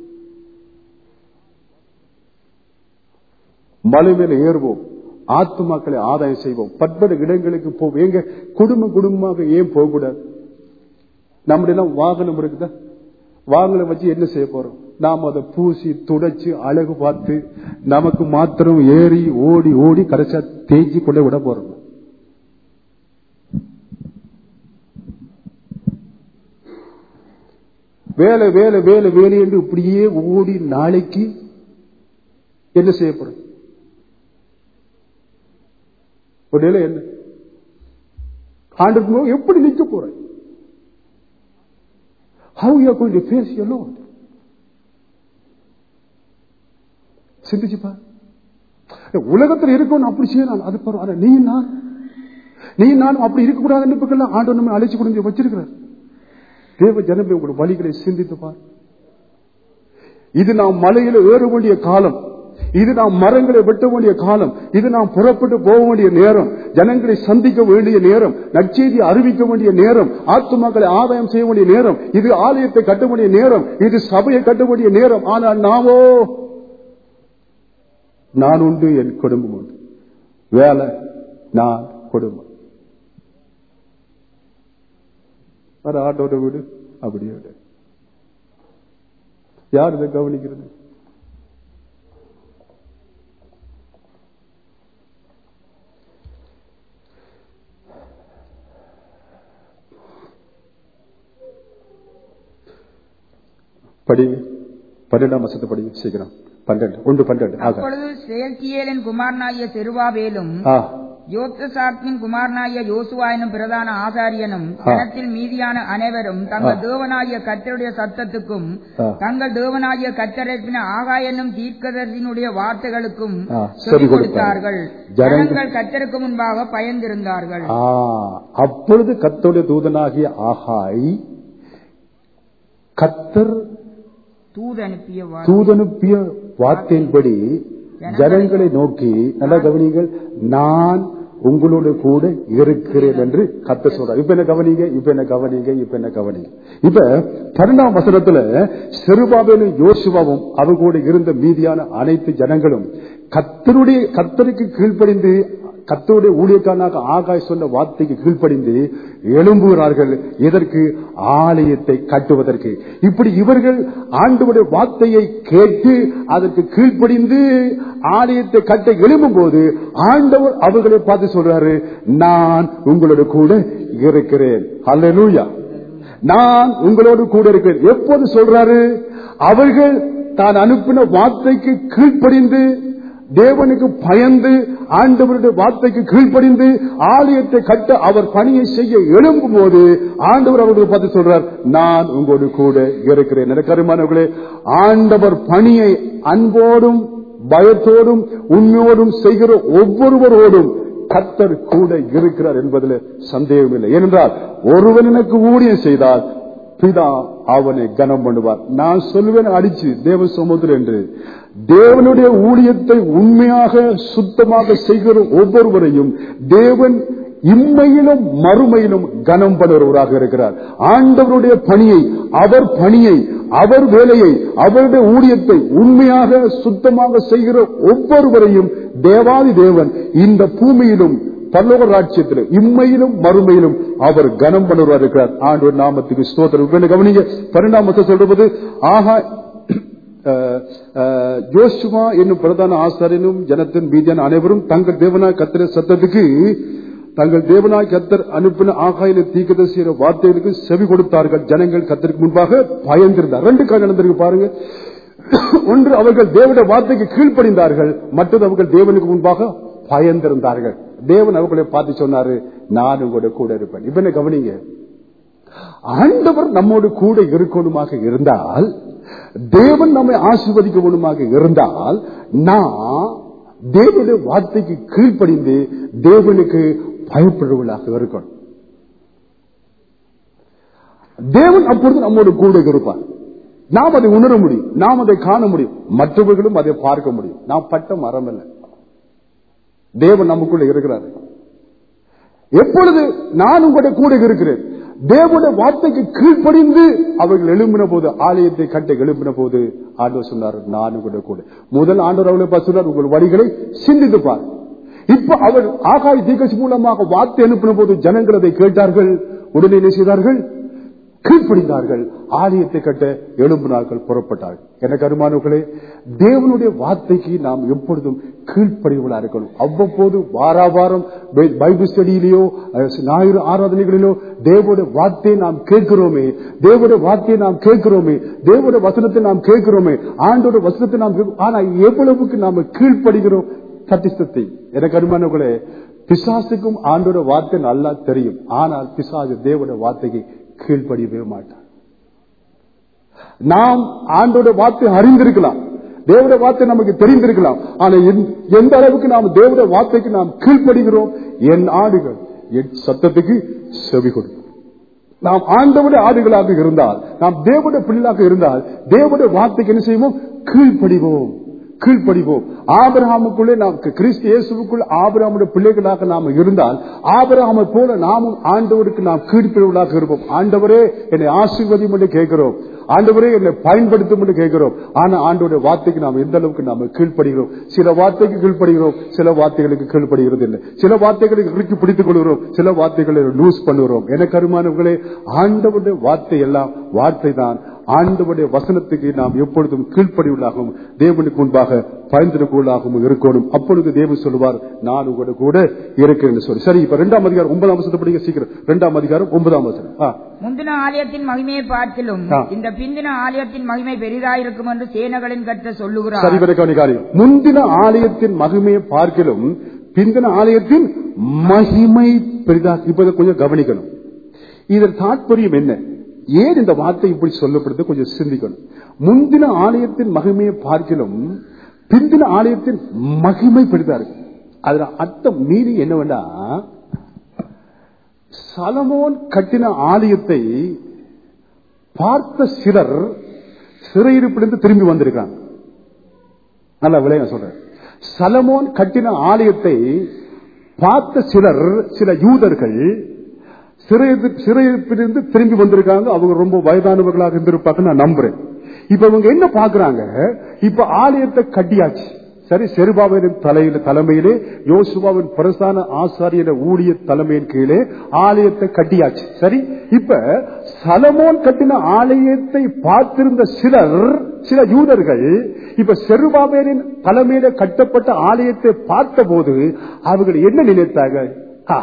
மலை மேல ஏறுவோம் ஆத்துமாக்களை ஆதாயம் செய்வோம் பற்பட இடங்களுக்கு போவோம் எங்க குடும்ப குடும்பமாக ஏன் போகக்கூடாது நம்முடைய எல்லாம் வாகனம் இருக்குதா வாகனம் வச்சு என்ன செய்ய போறோம் நாம் அதை பூசி துடைச்சு அழகு பார்த்து நமக்கு மாத்திரம் ஏறி ஓடி ஓடி கடைசியா தேய்ச்சி கொண்டு விட போறோம் வேலை வேலை வேலை வேலை என்று இப்படியே ஓடி நாளைக்கு என்ன செய்யப்படும் ஒரு நிலை என்ன ஆண்டுக்கு முன் எப்படி நிக்க போற how you going to face you Lord சிந்திச்சு பாரு உலகத்தில் இருக்கணும் அப்படி செய்யலாம் அது பரவாயில்ல நீ நான் நீ நானும் அப்படி இருக்கக்கூடாது என்பதெல்லாம் ஆண்டு நம்ம அழைச்சு கொண்டு வச்சிருக்கிறார் தேவ ஜனமே உங்களுடைய வழிகளை சிந்தித்து பார் இது நாம் மலையில ஏற வேண்டிய காலம் இது நாம் மரங்களை வெட்ட வேண்டிய காலம் இது நாம் புறப்பட்டு போக வேண்டிய நேரம் ஜனங்களை சந்திக்க வேண்டிய நேரம் நற்செய்தி அறிவிக்க வேண்டிய நேரம் ஆத்துமாக்களை ஆதாயம் செய்ய வேண்டிய நேரம் இது ஆலயத்தை கட்ட வேண்டிய நேரம் இது சபையை கட்ட வேண்டிய நேரம் ஆனால் நாமோ நான் உண்டு என் குடும்பம் உண்டு வேலை நான் குடும்பம் வர ஆட்டோட வீடு அப்படியே விடு. யார் இதை கவனிக்கிறது படிங்க பன்னெண்டாம் வருஷத்தை படிங்க சீக்கிரம் பன்னெண்டு ஒன்று பன்னெண்டு ஆக அப்பொழுது செயல்தியேலின் குமாரனாகிய செருவாவேலும் ஆ யோத்தசாத்தின் குமாரனாகிய யோசுவா எனும் பிரதான ஆசாரியனும் ஆ. ஜனத்தில் மீதியான அனைவரும் தங்கள் ஆ. தேவனாகிய கர்த்தருடைய சத்தத்துக்கும் ஆ. தங்கள் தேவனாகிய கர்த்தரப்பின ஆகா என்னும் தீர்க்கதரிசினுடைய வார்த்தைகளுக்கும் ஆ, செவி செவி கொடுத்தார்கள் கொடுத்தார்கள். ஜனங்கள் ஜனங்கள் கர்த்தருக்கு முன்பாக பயந்திருந்தார்கள் ஆ, அப்பொழுது கத்தோடைய தூதனாகிய ஆகாய் கத்தர் தூது அனுப்பிய வார்த்தை. தூதனுப்பிய வார்த்தையின்படி ஜனங்களை நோக்கி நல்லா கவனிங்கள் நான் உங்களோட கூட இருக்கிறேன் என்று கத்த சொல்றார் இப்ப என்ன கவனிங்க இப்ப என்ன கவனிங்க இப்ப என்ன கவனிங்க இப்ப பன்னெண்டாம் வசனத்துல செருபாபேலும் யோசுவாவும் அவங்க கூட இருந்த மீதியான அனைத்து ஜனங்களும் கத்தருடைய கத்தருக்கு கீழ்ப்படிந்து கத்தருடைய ஊழியக்காரனாக ஆகாய் சொன்ன வார்த்தைக்கு கீழ்ப்படிந்து எழும்புகிறார்கள் இதற்கு ஆலயத்தை கட்டுவதற்கு இப்படி இவர்கள் ஆண்டவருடைய வார்த்தையை கேட்டு அதற்கு கீழ்ப்படிந்து ஆலயத்தை கட்ட எழும்பும் போது ஆண்டவர் அவர்களை பார்த்து சொல்றாரு நான் உங்களோட கூட இருக்கிறேன் அல்லேலூயா நான் உங்களோடு கூட இருக்கிறேன் எப்போது சொல்றாரு அவர்கள் தான் அனுப்பின வார்த்தைக்கு கீழ்ப்படிந்து தேவனுக்கு பயந்து ஆண்டவருடைய வார்த்தைக்கு கீழ்ப்படிந்து ஆலயத்தை கட்ட அவர் பணியை செய்ய எழும்பும் போது ஆண்டவர் அவர்களுக்கு பார்த்து சொல்றார் நான் உங்களோடு கூட இருக்கிறேன் எனக்கு அருமானவர்களே ஆண்டவர் பணியை அன்போடும் பயத்தோடும் உண்மையோடும் செய்கிற ஒவ்வொருவரோடும் கத்தர் கூட இருக்கிறார் என்பதில் சந்தேகம் இல்லை ஏனென்றால் ஒருவன் எனக்கு ஊழியம் செய்தால் பிதா அவனை கனம் பண்ணுவார் நான் சொல்லுவேன் அடிச்சு தேவ சமுத்திரம் என்று தேவனுடைய ஊழியத்தை உண்மையாக சுத்தமாக செய்கிற ஒவ்வொருவரையும் தேவன் இம்மையிலும் மறுமையிலும் கனம் பண்ணுறவராக இருக்கிறார் ஆண்டவருடைய பணியை அவர் பணியை அவர் வேலையை அவருடைய ஊழியத்தை உண்மையாக சுத்தமாக செய்கிற ஒவ்வொருவரையும் தேவாதி தேவன் இந்த பூமியிலும் பல்லவ ராட்சியத்தில் இம்மையிலும் மறுமையிலும் அவர் கனம் பண்ணுவார் இருக்கிறார் ஆண்டவர் நாமத்துக்கு ஸ்தோத்திரம் இப்ப என்ன கவனிங்க பரிணாமத்தை சொல்றது ஆஹா அஹ், அஹ், யோசுவா என்னும் பிரதான ஆசாரியனும் ஜனத்தின் மீதியான அனைவரும் தங்கள் தேவனாய் கத்திர சத்தத்துக்கு தங்கள் தேவனாய் கத்தர் அனுப்பின ஆகாயில தீக்கத்தை செய்கிற வார்த்தைகளுக்கு செவி கொடுத்தார்கள் ஜனங்கள் கத்தருக்கு முன்பாக பயந்திருந்தார் ரெண்டு காரணம் நடந்திருக்கு பாருங்க ஒன்று அவர்கள் தேவனுடைய வார்த்தைக்கு கீழ்ப்படிந்தார்கள் மற்றது அவர்கள் தேவனுக்கு முன்பாக பயந்திருந்தார்கள் தேவன் அவர்களை பார்த்து சொன்னாரு நான் உங்களோட கூட இருப்பேன் இப்ப என்ன கவனிங்க ஆண்டவர் நம்மோடு கூட இருக்கணுமாக இருந்தால் தேவன் நம்மை ஆசீர்வதிக்கணுமாக இருந்தால் நான் தேவனுடைய வார்த்தைக்கு கீழ்ப்படிந்து தேவனுக்கு பயப்படுவர்களாக இருக்கணும் தேவன் அப்பொழுது நம்மோடு கூட இருப்பார் நாம் அதை உணர முடியும் நாம் அதை காண முடியும் மற்றவர்களும் அதை பார்க்க முடியும் நாம் பட்ட மரம் இல்லை தேவன் நமக்குள்ள இருக்கிறார் எப்பொழுது நான் உங்களுடைய கூட இருக்கிறேன் தேவனுடைய வார்த்தைக்கு கீழ்ப்படிந்து அவர்கள் எழும்பின போது ஆலயத்தை கட்ட எழுப்பின போது ஆண்டவர் சொன்னார் நான் உங்களுடைய கூட முதல் ஆண்டவர் அவர்களை பார்த்து சொன்னார் உங்கள் வழிகளை சிந்தித்து பார் இப்ப அவர் ஆகாய தீக்கட்சி மூலமாக வார்த்தை அனுப்பின போது ஜனங்கள் அதை கேட்டார்கள் உடனே என்ன செய்தார்கள் கீழ்ப்படிந்தார்கள் ஆலயத்தை கட்ட எழும்பினார்கள் புறப்பட்டார்கள் எனக்கு அருமானவர்களே தேவனுடைய வார்த்தைக்கு நாம் எப்பொழுதும் கீழ்ப்படிவுகளா இருக்கணும் அவ்வப்போது வாராவாரம் பை- பைபிள் ஸ்டடியிலேயோ அஹ், ஞாயிறு ஆராதனைகளிலோ தேவனுடைய வார்த்தையை நாம் கேட்கிறோமே தேவனுடைய வார்த்தையை நாம் கேட்கிறோமே தேவனுடைய வசனத்தை நாம் கேட்கிறோமே ஆண்டோட வசனத்தை நாம் கேட்கிறோம். ஆனா எவ்வளவுக்கு நாம கீழ்ப்படுகிறோம் சத்தியத்தை எனக்கு அருமானவர்களே பிசாசுக்கும் ஆண்டோட வார்த்தை நல்லா தெரியும் ஆனால் பிசாசு தேவனுடைய வார்த்தைக்கு கீழ்ப்படியவே மாட்டான் நாம் ஆண்டோட வார்த்தை அறிந்திருக்கலாம் தேவட வார்த்தை நமக்கு தெரிந்திருக்கலாம் ஆனா எந்த- எந்த அளவுக்கு நாம் தேவட வார்த்தைக்கு நாம் கீழ்ப்படுகிறோம் என் ஆடுகள் என் சத்தத்துக்கு செவி கொடுக்கும் நாம் ஆண்டவுடைய ஆடுகளாக இருந்தால் நாம் தேவனுடைய பிள்ளைகளாக இருந்தால் தேவனுடைய வார்த்தைக்கு என்ன செய்வோம் கீழ்ப்படிவோம் கீழ்ப்படிவோம் ஆபிரகாமுக்குள்ளே நாம் கிறிஸ்து இயேசுவுக்குள் ஆபிரகாமுடைய பிள்ளைகளாக நாம் இருந்தால் ஆபிரகாமை போல நாமும் ஆண்டவருக்கு நாம் கீழ்ப்படிவர்களாக இருப்போம் ஆண்டவரே என்னை ஆசீர்வதியும் என்று கேட்கிறோம் ஆண்டவரே என்னை பயன்படுத்தும் என்று கேட்கிறோம் ஆனா ஆண்டோட வார்த்தைக்கு நாம் எந்த அளவுக்கு நாம கீழ்ப்படுகிறோம் சில வார்த்தைக்கு கீழ்ப்படுகிறோம் சில வார்த்தைகளுக்கு கீழ்ப்படுகிறது இல்லை சில வார்த்தைகளுக்கு இறுக்கி பிடித்துக் கொள்கிறோம் சில வார்த்தைகளை லூஸ் பண்ணுகிறோம் எனக்கு அருமானவர்களே ஆண்டவருடைய வார்த்தை எல்லாம் வார்த்தை தான் ஆண்டவருடைய வசனத்துக்கு நாம் எப்பொழுதும் கீழ்ப்படிவுள்ளாகவும் தேவனுக்கு முன்பாக பயந்திருக்குள்ளாகவும் இருக்கணும் அப்பொழுது தேவன் சொல்லுவார் நான் உங்களோட கூட இருக்கிறேன் சொல்லி சரி இப்ப இரண்டாம் அதிகாரம் ஒன்பதாம் வசனத்தை படிங்க சீக்கிரம் இரண்டாம் அதிகாரம் ஒன்பதாம் வசனம் ஆ. முந்தின ஆலயத்தின் மகிமையை பார்க்கிலும் ஆ. இந்த பிந்தின ஆலயத்தின் மகிமை பெரிதாயிருக்கும் என்று சேனைகளின் கற்ற சரி சொல்லுகிறார் விளக்கவனி காரியம் முந்தின ஆலயத்தின் மகிமையை பார்க்கிலும் பிந்தின ஆலயத்தின் மகிமை பெரிதாக இப்ப இதை கொஞ்சம் கவனிக்கணும் இதன் தாற்பயம் என்ன ஏன் இந்த வார்த்தை இப்படி சொல்லப்படுது கொஞ்சம் சிந்திக்கணும் முந்தின ஆலயத்தின் மகிமையை பார்க்கிலும் பிந்தின ஆலயத்தின் மகிமை பெரிதா இருக்கு அதுல அர்த்தம் மீறி என்னவென்னா சலமோன் கட்டின ஆலயத்தை பார்த்த சிலர் சிறையிருப்பிலிருந்து திரும்பி வந்திருக்காங்க நல்ல விளைய சொல்றேன் சலமோன் கட்டின ஆலயத்தை பார்த்த சிலர் சில யூதர்கள் சிறையிரு- சிறையிருப்பிலிருந்து திரும்பி வந்திருக்காங்க அவங்க ரொம்ப வயதானவர்களாக இருந்திருப்பாங்க நான் நம்புறேன் இப்ப இவங்க என்ன பாக்குறாங்க இப்ப ஆலயத்தை கட்டியாச்சு சரி செருபாவின் தலையில தலைமையிலே யோசுவாவின் பிரசான ஆசாரியன ஊழிய தலைமையின் கீழே ஆலயத்தை கட்டியாச்சு சரி இப்ப சலமோன் கட்டின ஆலயத்தை பார்த்திருந்த சிலர் சில யூதர்கள் இப்ப செருபாபேரின் தலைமையில கட்டப்பட்ட ஆலயத்தை பார்த்தபோது அவர்கள் என்ன நினைத்தாங்க "ஆ,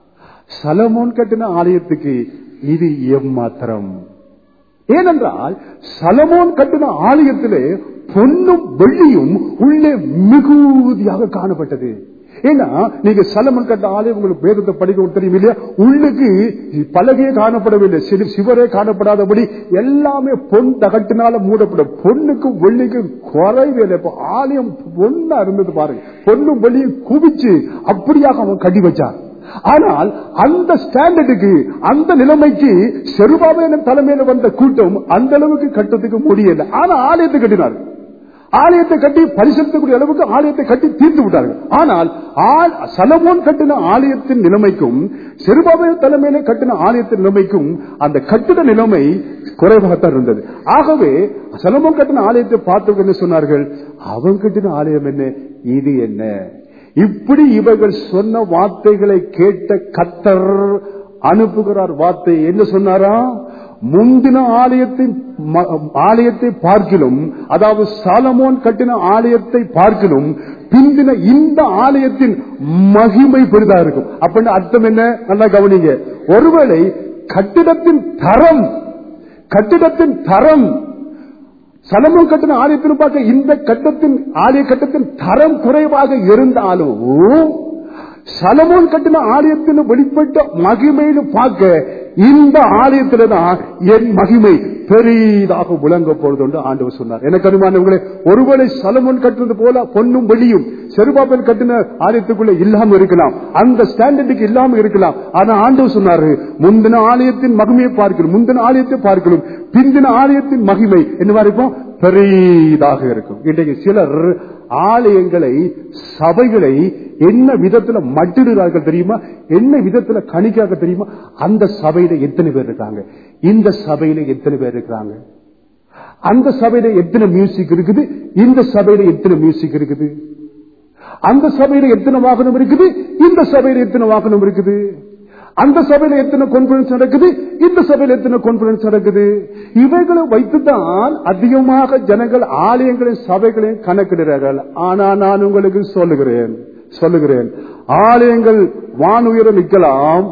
சலமோன் கட்டின ஆலயத்துக்கு இது எம்மாத்திரம் ஏனென்றால் சலமோன் கட்டின ஆலயத்திலே பொன்னும் வெள்ளியும் உள்ளே மிகுதியாக காணப்பட்டது ஏன்னா நீங்க சலமன் கட்ட ஆலயம் உங்களுக்கு வேதத்தை படிக்க தெரியும் இல்லையா உள்ளுக்கு பலகையே காணப்படவில்லை சிறு சிவரே காணப்படாதபடி எல்லாமே பொன் தகட்டினால மூடப்படும் பொண்ணுக்கும் வெள்ளிக்கும் குறைவே இல்லை இப்ப ஆலயம் பொண்ணா இருந்தது பாருங்க பொண்ணும் வெள்ளியும் குவிச்சு அப்படியாக அவன் கட்டி வச்சான் ஆனால் அந்த ஸ்டாண்டர்டுக்கு அந்த நிலைமைக்கு செருபாவேன தலைமையில வந்த கூட்டம் அந்த அளவுக்கு கட்டத்துக்கு முடியல ஆனா ஆலயத்தை கட்டினார் ஆலயத்தை கட்டி பரிசெலுத்தக்கூடிய அளவுக்கு ஆலயத்தை கட்டி தீர்த்து விட்டார்கள் ஆனால் ஆ- சலமோன் கட்டின ஆலயத்தின் நிலைமைக்கும் செருபாவே தலைமையில கட்டின ஆலயத்தின் நிலைமைக்கும் அந்த கட்டிட நிலைமை குறைவாகத்தான் இருந்தது ஆகவே சலமோன் கட்டின ஆலயத்தை பார்த்தவங்க என்ன சொன்னார்கள் அவன் கட்டின ஆலயம் என்ன இது என்ன இப்படி இவர்கள் சொன்ன வார்த்தைகளை கேட்ட கத்தர் அனுப்புகிறார் வார்த்தை என்ன சொன்னாரா முந்தின ஆலயத்தை ம- ஆலயத்தை பார்க்கிலும் அதாவது சாலமோன் கட்டின ஆலயத்தை பார்க்கிலும் பிந்தின இந்த ஆலயத்தின் மகிமை பெரிதா இருக்கும் அப்படின்னு அர்த்தம் என்ன நல்லா கவனிங்க ஒருவேளை கட்டிடத்தின் தரம் கட்டிடத்தின் தரம் சலமோன் கட்டின ஆலயத்தின் பார்க்க இந்த கட்டத்தின் ஆலய கட்டத்தின் தரம் குறைவாக இருந்தாலும் சலமோன் கட்டின ஆலயத்தின் வெளிப்பட்ட மகிமைன்னு பார்க்க இந்த ஆலயத்துல தான் என் மகிமை பெரிதாக விளங்க போறது என்று ஆண்டவர் சொன்னார் எனக்கு அனுமானவங்களே ஒருவேளை சலமோன் கட்டுறது போல பொன்னும் வெளியும் செருபாபன் கட்டின ஆலயத்துக்குள்ள இல்லாம இருக்கலாம் அந்த ஸ்டாண்டர்டுக்கு இல்லாம இருக்கலாம் ஆனா ஆண்டவர் சொன்னாரு முந்தின ஆலயத்தின் மகிமையை பார்க்கணும் முந்தின ஆலயத்தை பார்க்கணும் பிந்தின ஆலயத்தின் மகிமை என்னவா இருக்கும் பெரிதாக இருக்கும் இன்றைக்கு சிலர் ஆலயங்களை சபைகளை என்ன விதத்துல மட்டிடுறார்கள் தெரியுமா என்ன விதத்துல கணிக்காக தெரியுமா அந்த சபையில எத்தனை பேர் இருக்காங்க இந்த சபையில எத்தனை பேர் இருக்கிறாங்க அந்த சபையில எத்தனை மியூசிக் இருக்குது இந்த சபையில எத்தனை மியூசிக் இருக்குது அந்த சபையில எத்தனை வாகனம் இருக்குது இந்த சபையில எத்தனை வாகனம் இருக்குது அந்த சபையில எத்தனை கான்பரன்ஸ் நடக்குது இந்த சபையில எத்தனை கான்பரன்ஸ் நடக்குது இவைகளை வைத்துதான் அதிகமாக ஜனங்கள் ஆலயங்களையும் சபைகளையும் கணக்கிடுறார்கள் ஆனா நான் உங்களுக்கு சொல்லுகிறேன் சொல்லுகிறேன் ஆலயங்கள் வானுயரம் நிற்கலாம்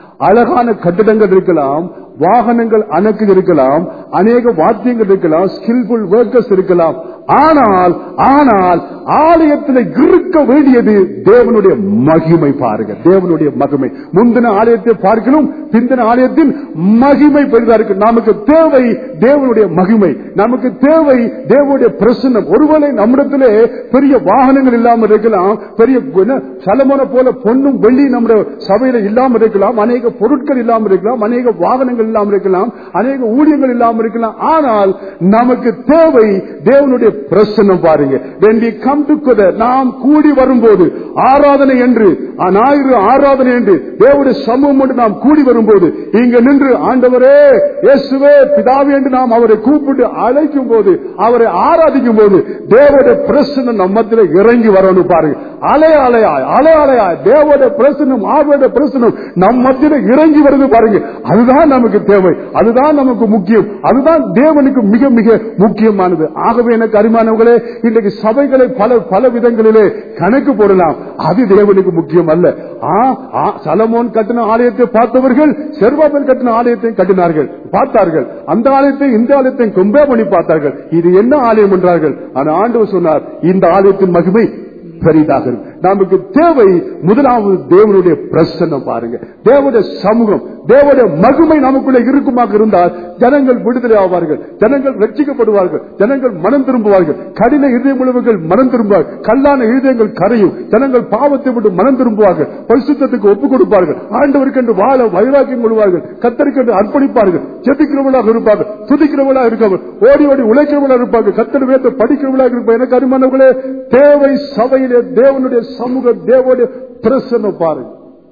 அழகான கட்டிடங்கள் இருக்கலாம் வாகனங்கள் அணக்கு இருக்கலாம் அநேக வாத்தியங்கள் இருக்கலாம் ஸ்கில்ஃபுல் ஒர்க்கர்ஸ் இருக்கலாம் ஆனால் ஆனால் ஆலயத்தில் இருக்க வேண்டியது தேவனுடைய மகிமை பாருங்க தேவனுடைய மகிமை முந்தின ஆலயத்தை பார்க்கணும் பிந்தின ஆலயத்தின் மகிமை பெரிதா இருக்கு நமக்கு தேவை தேவனுடைய மகிமை நமக்கு தேவை தேவனுடைய பிரசன்னம் ஒருவேளை நம்மிடத்திலே பெரிய வாகனங்கள் இல்லாமல் இருக்கலாம் பெரிய என்ன, சலமோன போல பொண்ணும் வெள்ளி நம்முடைய சபையில இல்லாமல் இருக்கலாம் அநேக பொருட்கள் இல்லாமல் இருக்கலாம் அநேக வாகனங்கள் இல்லாமல் இருக்கலாம் அநேக ஊழியங்கள் இல்லாமல் இருக்கலாம் ஆனால் நமக்கு தேவை தேவனுடைய பிரசன்னம் பாருங்க when we come together நாம் கூடி வரும்போது ஆராதனை என்று ஆ, ஞாயிறு ஆராதனை என்று தேவனுடைய சமூகம் என்று நாம் கூடி வரும்போது இங்க நின்று ஆண்டவரே இயேசுவே பிதாவே என்று நாம் அவரை கூப்பிட்டு அழைக்கும் போது அவரை ஆராதிக்கும் போது தேவனுடைய பிரசன்னம் நம்மத்தில் இறங்கி வரணும் பாருங்க அலை அலையாய் அலை அலையாய் தேவனுடைய பிரசன்னம் ஆவோட பிரசன்னம் நம் மத்தியில இறங்கி வருது பாருங்க அதுதான் நமக்கு தேவை அதுதான் நமக்கு முக்கியம் அதுதான் தேவனுக்கு மிக மிக முக்கியமானது ஆகவே எனக்கு அருமானவங்களே இன்றைக்கு சபைகளை பல பல விதங்களிலே கணக்கு போடலாம் அது தேவனுக்கு முக்கியம் அல்ல ஆ, ஆ, சலமோன் கட்டின ஆலயத்தை பார்த்தவர்கள் செர்வாபல் கட்டின ஆலயத்தை கட்டினார்கள் பார்த்தார்கள் அந்த ஆலயத்தை இந்த ஆலயத்தை கொம்பே பண்ணி பார்த்தார்கள் இது என்ன ஆலயம் என்றார்கள் ஆனா ஆண்டவர் சொன்னார் இந்த ஆலயத்தின் மகிமை பெரிதாக இருக்கும். நமக்கு தேவை முதலாவது தேவனுடைய பிரசன்னம் பாருங்க தேவனுடைய சமூகம் தேவனுடைய மகிமை நமக்குள்ளே இருக்குமாக இருந்தால் ஜனங்கள் விடுதலை ஆவார்கள் ஜனங்கள் ரட்சிக்கப்படுவார்கள் ஜனங்கள் மனம் திரும்புவார்கள் கடின இதயம் உள்ளவர்கள் மனம் திரும்புவார்கள் கல்லான இதயங்கள் கரையும் ஜனங்கள் பாவத்தை விட்டு மனம் திரும்புவார்கள் பரிசுத்தத்துக்கு ஒப்புக் கொடுப்பார்கள் ஆண்டவருக்கு என்று வாழ வைராக்கியம் கொள்வார்கள் கத்தருக்கு என்று அர்ப்பணிப்பார்கள் ஜெபிக்கிறவர்களாக இருப்பார்கள் துதிக்கிறவர்களாக இருப்பார்கள் ஓடி ஓடி உழைக்கிறவர்களாக இருப்பார்கள் கத்தர் வேத படிக்கிறவர்களாக இருப்பார்கள் எனக்கு அருமானவர்களே தேவை சபையிலே தேவனுடைய சமூக தேவனுடைய பிரசன்னம் பாருங்க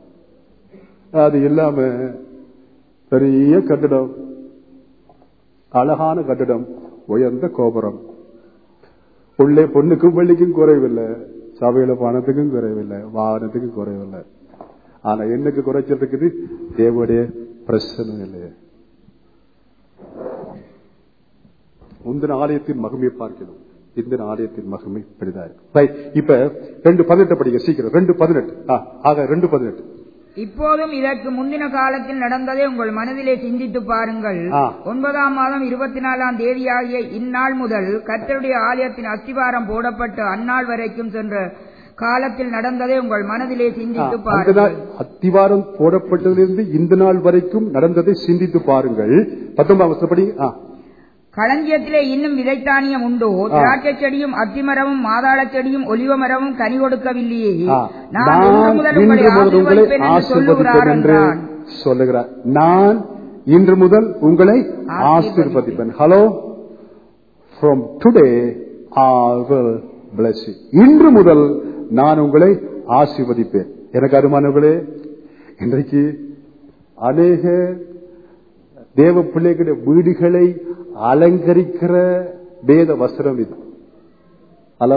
அது இல்லாம பெரிய கட்டிடம் அழகான கட்டிடம் உயர்ந்த கோபுரம் உள்ளே பொண்ணுக்கும் வெள்ளிக்கும் குறைவில்லை சபையில பணத்துக்கும் குறைவில்லை வாகனத்துக்கும் குறைவில்லை ஆனா என்னக்கு குறைச்சல் இருக்குது தேவனுடைய பிரச்சனை இல்லையே முந்தின ஆலயத்தின் மகிமையை பார்க்கணும் இந்த ஆலயத்தின் மகிமை பெரிதா இருக்கு Right. இப்ப ரெண்டு பதினெட்டு படிக்க சீக்கிரம் ரெண்டு பதினெட்டு ஆ, ஆக ரெண்டு பதினெட்டு இப்போதும் இதற்கு முந்தின காலத்தில் நடந்ததை உங்கள் மனதிலே சிந்தித்து பாருங்கள் ஆ. ஒன்பதாம் மாதம் இருபத்தி நாலாம் தேதியாகிய இந்நாள் முதல் கர்த்தருடைய ஆலயத்தின் அஸ்திவாரம் போடப்பட்டு அந்நாள் வரைக்கும் சென்ற காலத்தில் நடந்ததை உங்கள் மனதிலே ஆ, சிந்தித்து அந்த பாருங்கள் நாள் அத்திவாரம் போடப்பட்டதிலிருந்து இந்த நாள் வரைக்கும் நடந்ததை சிந்தித்து பாருங்கள் பத்தொன்பதாம் வருஷப்படி ஆ களஞ்சியத்திலே இன்னும் விதைத்தானியம் உண்டோ திராட்சை செடியும் அத்திமரமும் மாதாள செடியும் ஒலிவ மரமும் கனி கொடுக்கவில்லையே ஆ, நான் இன்று முதல் உங்களை இன்று முதல் உங்களை ஆசீர்வதிப்பேன் என்று சொல்லுகிறார் ஆசீர்வதிப்பேன் என்று என்றான். சொல்லுகிறார் நான் இன்று முதல் உங்களை ஆசீர்வதிப்பேன் hello from today I will bless you. இன்று முதல் நான் உங்களை ஆசீர்வதிப்பேன் எனக்கு அருமானவர்களே இன்றைக்கு அநேக தேவ பிள்ளைகளுடைய வீடுகளை அலங்கரிக்கிற வேத வஸ்திரம் இது ஹலோ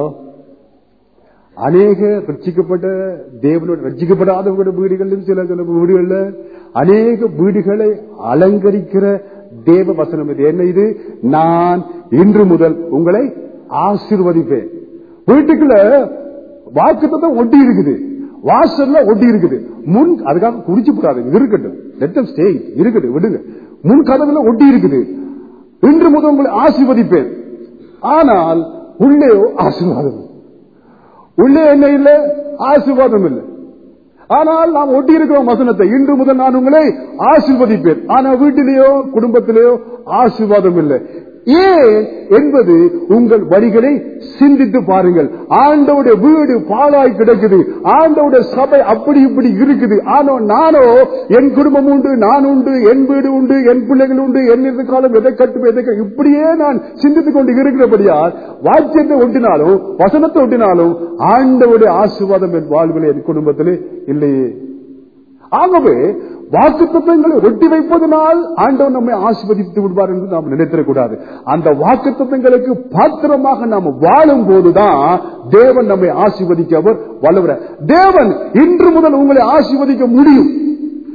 அநேக ரட்சிக்கப்பட்ட தேவனோட ரட்சிக்கப்படாதவங்களுடைய வீடுகளிலும் சில சில வீடுகள்ல அநேக வீடுகளை அலங்கரிக்கிற தேவ வசனம் இது என்ன இது நான் இன்று முதல் உங்களை ஆசீர்வதிப்பேன் வீட்டுக்குள்ள வாக்குத்தத்தை ஒட்டி இருக்குது வாசல்ல ஒட்டி இருக்குது முன் அதுக்காக குடிச்சு போடாது இருக்கட்டும் let them stay இருக்கட்டும் விடுங்க முன் கதவுல ஒட்டி இருக்குது இன்று முதல் உங்களை ஆசீர்வதிப்பேன் ஆனால் உள்ளே ஆசீர்வாதம் இல்லை. உள்ளே என்ன இல்ல ஆசீர்வாதம் இல்லை ஆனால் நாம் ஒட்டி இருக்கிறோம் வசனத்தை இன்று முதல் நான் உங்களை ஆசீர்வதிப்பேன் ஆனா வீட்டிலேயோ குடும்பத்திலேயோ ஆசீர்வாதம் இல்லை ஏன் என்பது உங்கள் வரிகளை சிந்தித்து பாருங்கள் ஆண்டவுடைய வீடு பாழாய் கிடக்குது ஆண்டவுடைய சபை அப்படி இப்படி இருக்குது ஆனோ நானோ என் குடும்பம் உண்டு நான் உண்டு என் வீடு உண்டு என் பிள்ளைகள் உண்டு என் எதிர்காலம் எதை கட்டுமே எதை கட்டு- இப்படியே நான் சிந்தித்துக் கொண்டு இருக்கிறபடியால் வாக்கியத்தை ஒட்டினாலும் வசனத்தை ஒட்டினாலும் ஆண்டவுடைய ஆசீர்வாதம் என் வாழ்விலே என் குடும்பத்திலே இல்லையே ஆகவே வாக்கு தத்துவங்களை ஒட்டி வைப்பதனால் ஆண்டவர் நம்மை ஆசீர்வதித்து விடுவார் என்று நாம் நினைத்திடக்கூடாது அந்த வாக்கு தத்துவங்களுக்கு பாத்திரமாக நாம் வாழும் போதுதான் தேவன் நம்மை ஆசீர்வதிக்க அவர் வல்லவர தேவன் இன்று முதல் உங்களை ஆசீர்வதிக்க முடியும்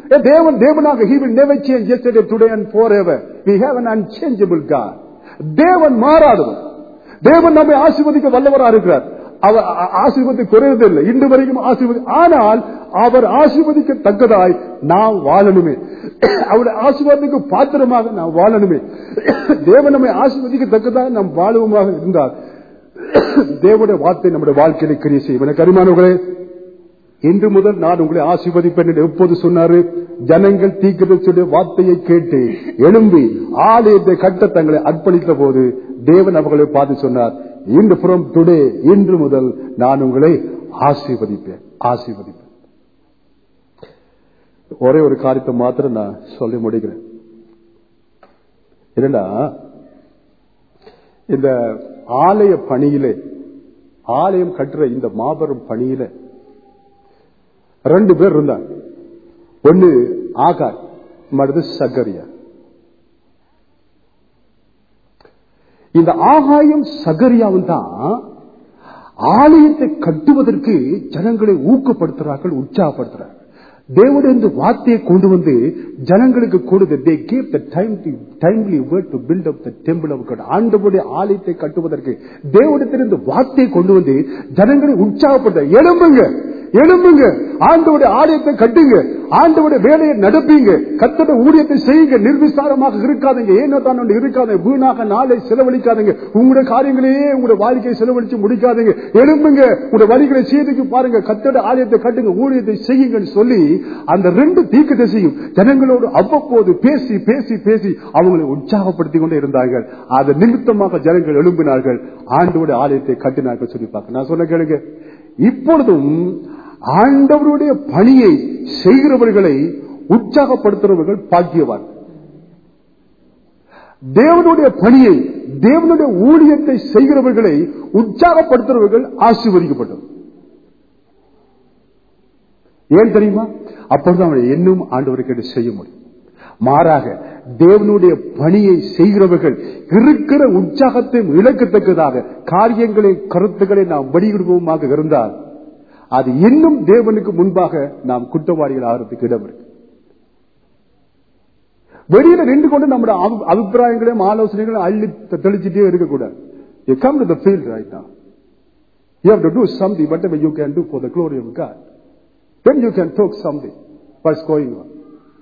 A தேவன் தேவனாக he will never change yesterday today and forever we have an unchangeable God தேவன் மாறாதவர் தேவன் நம்மை ஆசீர்வதிக்க வல்லவராக இருக்கிறார் அவர் ஆ- ஆசீர்வதி குறைவதில்லை இன்று வரைக்கும் ஆசீர்வதி ஆனால் அவர் ஆசீர்வதிக்க தக்கதாய் நாம் வாழணுமே அவருடைய ஆசீர்வாதத்துக்கு பாத்திரமாக நாம் வாழணுமே தேவன் நம்மை ஆசீர்வதிக்க தக்கதாய் நாம் வாழுவமாக இருந்தால் தேவனுடைய வார்த்தை நம்முடைய வாழ்க்கையில கிரியை செய்யும் எனக்கு அருமானவர்களே இன்று முதல் நான் உங்களை ஆசீர்வதிப்பேன் என்று எப்போது சொன்னாரு ஜனங்கள் தீக்கிரத்துடைய வார்த்தையை கேட்டு எழும்பி ஆலயத்தை கட்ட தங்களை அர்ப்பணித்த போது தேவன் அவர்களை பார்த்து சொன்னார் இன்று புறம் டுடே இன்று முதல் நான் உங்களை ஆசீர்வதிப்பேன் ஆசீர்வதிப்பேன் ஒரே ஒரு காரியத்தை மாத்திரம் நான் சொல்லி முடிக்கிறேன் என்னடா இந்த ஆலய பணியிலே ஆலயம் கட்டுற இந்த மாபெரும் பணியில ரெண்டு பேர் இருந்தாங்க ஒன்னு ஆகார் மற்றது சகரியா இந்த ஆகாயம் சகரியாவும் தான் ஆலயத்தை கட்டுவதற்கு ஜனங்களை ஊக்கப்படுத்துறார்கள் உற்சாகப்படுத்துறார்கள் தேவனுடைய இந்த வார்த்தையை கொண்டு வந்து ஜனங்களுக்கு கொடுத்து they gave the time to timely word to build up the temple of God ஆண்டவருடைய ஆலயத்தை கட்டுவதற்கு தேவனிடத்தில் இந்த வார்த்தையை கொண்டு வந்து ஜனங்களை உற்சாகப்படுத்த எழும்புங்க எழும்புங்க ஆண்டவருடைய ஆலயத்தை கட்டுங்க ஆண்டவருடைய வேலையை நடப்பீங்க கத்தோட ஊழியத்தை செய்யுங்க நிர்விசாரமாக இருக்காதீங்க ஏனோ தான் ஒன்று இருக்காதீங்க வீணாக நாளை செலவழிக்காதீங்க உங்களுடைய காரியங்களையே உங்களுடைய வாழ்க்கையை செலவழிச்சு முடிக்காதீங்க எழும்புங்க உங்களுடைய வழிகளை செய்துக்கு பாருங்க கத்தோட ஆலயத்தை கட்டுங்க ஊழியத்தை செய்யுங்கன்னு சொல்லி அந்த ரெண்டு தீக்கு திசையும் ஜனங்களோடு அவ்வப்போது பேசி பேசி பேசி அவங்களை உற்சாகப்படுத்திக் கொண்டே இருந்தார்கள் அது நிமித்தமாக ஜனங்கள் எழும்பினார்கள் ஆண்டோட ஆலயத்தை கட்டினார்கள் சொல்லி பார்க்க நான் சொல்ல கேளுங்க இப்பொழுதும் ஆண்டவருடைய பணியை செய்கிறவர்களை உற்சாகப்படுத்துறவர்கள் பாக்கியவான் தேவனுடைய பணியை தேவனுடைய ஊழியத்தை செய்கிறவர்களை உற்சாகப்படுத்துறவர்கள் ஆசீர்வதிக்கப்பட்டவர் ஏன் தெரியுமா அப்பொழுது அவனை இன்னும் ஆண்டவருக்கு செய்ய முடியும் மாறாக தேவனுடைய பணியை செய்கிறவர்கள் இருக்கிற உற்சாகத்தை இழக்கத்தக்கதாக காரியங்களை கருத்துக்களை நாம் வடிவிடுவோமாக இருந்தால் அது இன்னும் தேவனுக்கு முன்பாக நாம் குற்றவாளிகள் ஆகிறதுக்கு இடம் இருக்கு வெளியில நின்று கொண்டு நம்முடைய அபி- அபிப்பிராயங்களையும் ஆலோசனைகளையும் அள்ளி தெ- தெளிச்சிட்டே இருக்கக்கூடாது You come to the field right now. You have to do something, whatever you can do for the glory of God. Then you can talk something. What's going on?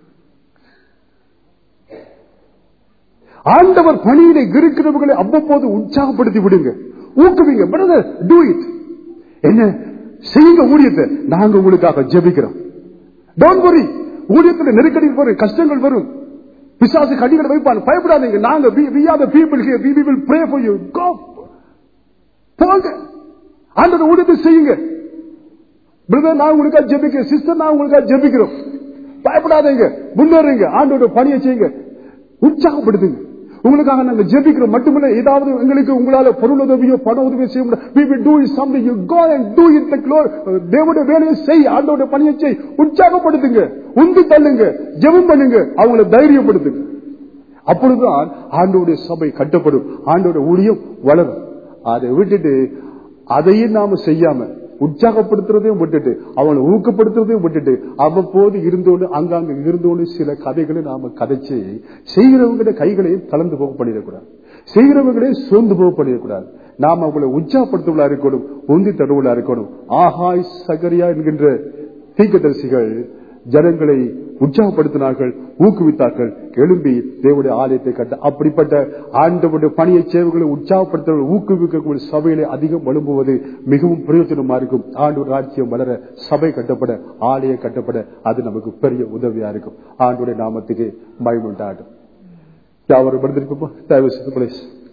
ஆண்டவர் பணியில இருக்கிறவர்களை அவ்வப்போது உற்சாகப்படுத்தி விடுங்க ஊக்குவிங்க பிரதர் டூ இட் என்ன செய்யுங்க ஊழியத்தை நாங்க உங்களுக்காக ஜெபிக்கிறோம் டோன்ட் வரி ஊழியத்துல நெருக்கடி வரும் கஷ்டங்கள் வரும் பிசாசு கடிகளை வைப்பான் பயப்படாதீங்க நாங்க we, we are the people here we, we will pray for you go போங்க ஆண்டவர் ஊழியத்தை செய்யுங்க பிரதர் நான் உங்களுக்காக ஜெபிக்கிறேன் சிஸ்டர் நான் உங்களுக்காக ஜெபிக்கிறோம் பயப்படாதீங்க முன்னேறுங்க ஆண்டோட பணியை செய்யுங்க உற்சாகப்படுத்துங்க உங்களுக்காக நாங்க ஜெபிக்கிறோம் மட்டுமல்ல ஏதாவது எங்களுக்கு உங்களால பொருள் உதவியோ பண உதவியோ செய்ய முடியாது we will do something you go and do it the glory தேவனுடைய வேலையை செய் ஆண்டோட பணியை செய் உற்சாகப்படுத்துங்க உந்து தள்ளுங்க ஜெபம் பண்ணுங்க அவங்களை தைரியப்படுத்துங்க அப்பொழுதுதான் ஆண்டோடைய சபை கட்டப்படும் ஆண்டோட ஊழியம் வளரும் அதை விட்டுட்டு அதையும் நாம செய்யாம உற்சாகப்படுத்துறதையும் விட்டுட்டு அவனை ஊக்கப்படுத்துறதையும் விட்டுட்டு அவ்வப்போது இருந்தோடு அங்காங்க இருந்தோடு சில கதைகளை நாம கதைச்சு செய்கிறவங்க கைகளையும் கலந்து போக பண்ணிடக்கூடாது செய்கிறவங்களே சோர்ந்து போக பண்ணிடக்கூடாது நாம் அவங்களை உற்சாகப்படுத்துவதா இருக்கணும் உந்தி தருவதா இருக்கணும் ஆகாய் சகரியா என்கின்ற தீக்கதரிசிகள் ஜனங்களை உற்சாகப்படுத்தினார்கள் ஊக்குவித்தார்கள் எழும்பி தேவனுடைய ஆலயத்தை கட்ட அப்படிப்பட்ட ஆண்டவருடைய பணியை சேவைகளை உற்சாகப்படுத்த ஊக்குவிக்கக்கூடிய சபையிலே அதிகம் எழும்புவது மிகவும் பிரயோஜனமா இருக்கும் ஆண்டவர் ராஜ்யம் வளர சபை கட்டப்பட ஆலயம் கட்டப்பட அது நமக்கு பெரிய உதவியா இருக்கும் ஆண்டுடைய நாமத்துக்கு மயமுண்டாடும் யாவரும் படுத்திருப்போம் தயவு செய்து please.